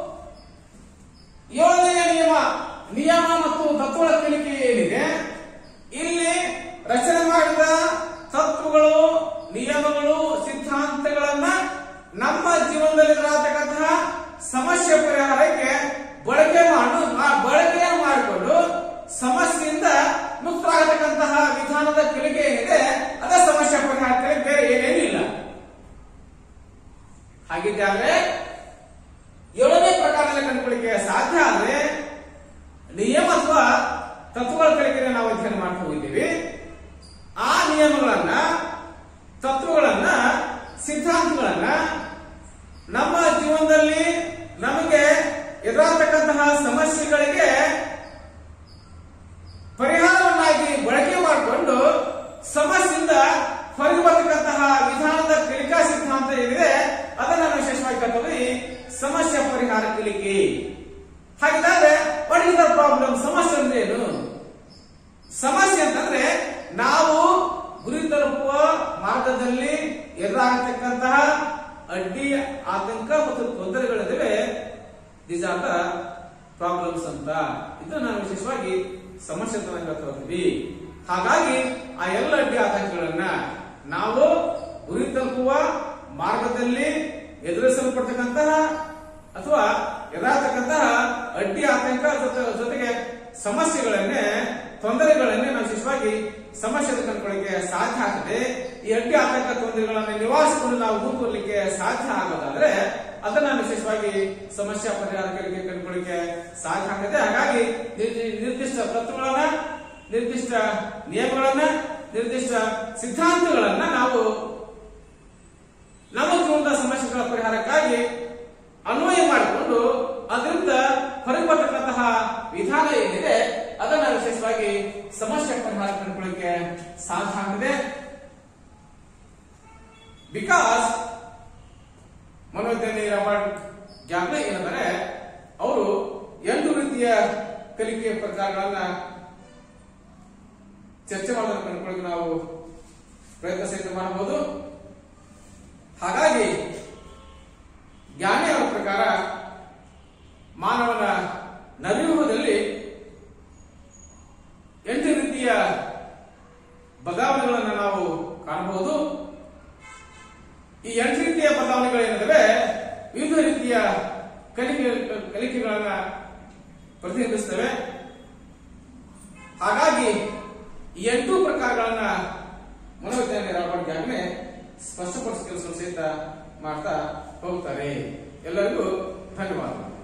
ಏಳನೆಯ ನಿಯಮ ನಿಯಮ ಮತ್ತು ತತ್ವಗಳ ಕಲಿಕೆ ಏನಿದೆ ಇಲ್ಲಿ ರಚನೆ ಮಾಡಿದ ತತ್ವಗಳು ನಿಯಮಗಳು ಸಿದ್ಧಾಂತಗಳನ್ನ ನಮ್ಮ ಜೀವನದಲ್ಲಿ ಎದುರಾಗತಕ್ಕಂತಹ ಸಮಸ್ಯೆ ಪರಿಹಾರಕ್ಕೆ ಬಳಕೆ ಮಾಡು ಮಾ- ಬಳಕೆ ಮಾಡಿಕೊಂಡು ಸಮಸ್ಯೆಯಿಂದ ಮುಕ್ತರಾಗತಕ್ಕಂತಹ ವಿಧಾನದ ಕಲಿಕೆ ಏನಿದೆ ಅದ ಸಮಸ್ಯೆ ಪರಿಹಾರ ಕಲಿಕೆ ಬೇರೆ ಏನೇನೂ ಇಲ್ಲ ಹಾಗಿದ್ದಾದ್ರೆ ಏಳನೇ ಪ್ರಕಾರದಲ್ಲಿ ಕಂಡುಕೊಳ್ಳಿಕ್ಕೆ ಸಾಧ್ಯ ಆದ್ರೆ ನಿಯಮ ಅಥವಾ ತತ್ವಗಳ ಕಲಿಕೆಗೆ ನಾವು ಅಧ್ಯಯನ ಮಾಡ್ತಾ ಹೋಗಿದ್ದೀವಿ ಆ ನಿಯಮಗಳನ್ನ ತತ್ವಗಳನ್ನ ಸಿದ್ಧಾಂತಗಳನ್ನ ನಮ್ಮ ಜೀವನದಲ್ಲಿ ನಮಗೆ ಎದುರಾಗತಕ್ಕಂತಹ ಸಮಸ್ಯೆಗಳಿಗೆ ಪರಿಹಾರವನ್ನಾಗಿ ಬಳಕೆ ಮಾಡಿಕೊಂಡು ಸಮಸ್ಯೆಯಿಂದ ಹೊರಗೆ ಬರ್ತಕ್ಕಂತಹ ವಿಧಾನದ ಕಲಿಕಾ ಸಿದ್ಧಾಂತ ಏನಿದೆ ಅದನ್ನ ನಾವು ವಿಶೇಷವಾಗಿ ಕಲ್ತೀವಿ ಸಮಸ್ಯೆ ಪರಿಹಾರ ಕಲಿಕೆ ಹಾಗಿದ್ರೆ ವಾಟ್ ಇಸ್ ದ ಪ್ರಾಬ್ಲಮ್ ಸಮಸ್ಯೆ ಅಂದ್ರೆ ಏನು ಸಮಸ್ಯೆ ಅಂತಂದ್ರೆ ನಾವು ಗುರಿ ತಲುಪುವ ಮಾರ್ಗದಲ್ಲಿ ಎದುರಾಗತಕ್ಕಂತಹ ಅಡ್ಡಿ ಆತಂಕ ಮತ್ತು ತೊಂದರೆಗಳಿವೆ ದೀಸ್ ಆರ್ ದ ಪ್ರಾಬ್ಲಮ್ಸ್ ಅಂತ ಇದು ನಾನು ವಿಶೇಷವಾಗಿ ಸಮಸ್ಯೆ ಅಂತ ನಾವು ಹೇಳ್ತಾ ಹೋಗ್ತೀವಿ ಹಾಗಾಗಿ ಆ ಎಲ್ಲ ಅಡ್ಡಿ ಆತಂಕಗಳನ್ನ ನಾವು ಗುರಿ ತಲುಪುವ ಮಾರ್ಗದಲ್ಲಿ ಎದುರಿಸಲ್ಪಡ್ತಕ್ಕಂತಹ ಅಥವಾ ಎದುರಾಗತಕ್ಕಂತಹ ಅಡ್ಡಿ ಆತಂಕ ಜೊತೆ- ಜೊತೆಗೆ ಸಮಸ್ಯೆಗಳನ್ನೇ ತೊಂದರೆಗಳನ್ನೇ ನಾವು ವಿಶೇಷವಾಗಿ ಸಮಸ್ಯೆ ಅಂತ ಕಂಡುಕೊಳ್ಳಿಕ್ಕೆ ಸಾಧ್ಯ ಆಗ್ತದೆ ಈ ಅಡ್ಡಿ ಆತಂಕ ತೊಂದರೆಗಳನ್ನು ನಿವಾರಿಸಿಕೊಂಡು ನಾವು ಮುಂದುವರಲಿಕ್ಕೆ ಸಾಧ್ಯ ಆಗೋದಾದ್ರೆ ಅದನ್ನ ವಿಶೇಷವಾಗಿ ಸಮಸ್ಯೆ ಪರಿಹಾರಗಳಿಗೆ ಕಂಡುಕೊಳ್ಳಿಕ್ಕೆ ಸಾಧ್ಯ ಆಗ್ತದೆ ಹಾಗಾಗಿ ನಿರ್- ನಿರ್ದಿಷ್ಟ ತತ್ವಗಳನ್ನ ನಿರ್ದಿಷ್ಟ ನಿಯಮಗಳನ್ನ ನಿರ್ದಿಷ್ಟ ಸಿದ್ಧಾಂತಗಳನ್ನ ನಾವು ನಮ್ಮ ಜೀವನದ ಸಮಸ್ಯೆಗಳ ಪರಿಹಾರಕ್ಕಾಗಿ ಅನ್ವಯ ಮಾಡಿಕೊಂಡು ಅದರಿಂದ ಹೊರಗೆ ಬರ್ತಕ್ಕಂತಹ ವಿಧಾನ ಏನಿದೆ ಅದನ್ನ ವಿಶೇಷವಾಗಿ ಸಮಸ್ಯೆ ಪರಿಹಾರ ಕಂಡುಕೊಳ್ಳಿಕ್ಕೆ ಸಾಧ್ಯ ಆಗ್ತದೆ ಬಿಕಾಸ್ ಮನೋವಿಜ್ಞಾನಿ ರಾಬರ್ಟ್ ಗ್ಯಾಬ್ಲೆ ಏನಂದರೆ ಅವರು ಎಂಟು ರೀತಿಯ ಕಲಿಕೆಯ ಪ್ರಕಾರಗಳನ್ನ ಚರ್ಚೆ ಮಾಡೋದನ್ನು ಕಂಡುಕೊಳ್ಳಿಕ್ಕೆ ನಾವು ಪ್ರಯತ್ನ ಸಹಿತ ಮಾಡಬಹುದು ಹಾಗಾಗಿ ಜ್ಞಾನಿ ಅವರ ಪ್ರಕಾರ ಮಾನವನ ನವವ್ಯೂಹದಲ್ಲಿ ಎಂಟು ರೀತಿಯ ಬದಲಾವಣೆಗಳನ್ನು ನಾವು ಕಾಣಬಹುದು ಈ ಎಂಟು ರೀತಿಯ ಬದಲಾವಣೆಗಳೇನಿವೆ ವಿವಿಧ ರೀತಿಯ ಕಲಿಕೆ ಕಲಿಕೆಗಳನ್ನ ಪ್ರತಿನಿಧಿಸ್ತವೆ ಹಾಗಾಗಿ ಈ ಎಂಟು ಪ್ರಕಾರಗಳನ್ನ ಮನೋವಿಜ್ಞಾನಿ ರಾಬರ್ಟ್ ಗ್ಯಾಗ್ನೆ ಸ್ಪಷ್ಟಪಡಿಸ ಕೆಲಸ ಸಹಿತ ಮಾಡ್ತಾ ಹೋಗ್ತಾರೆ ಎಲ್ಲರಿಗೂ ಧನ್ಯವಾದಗಳು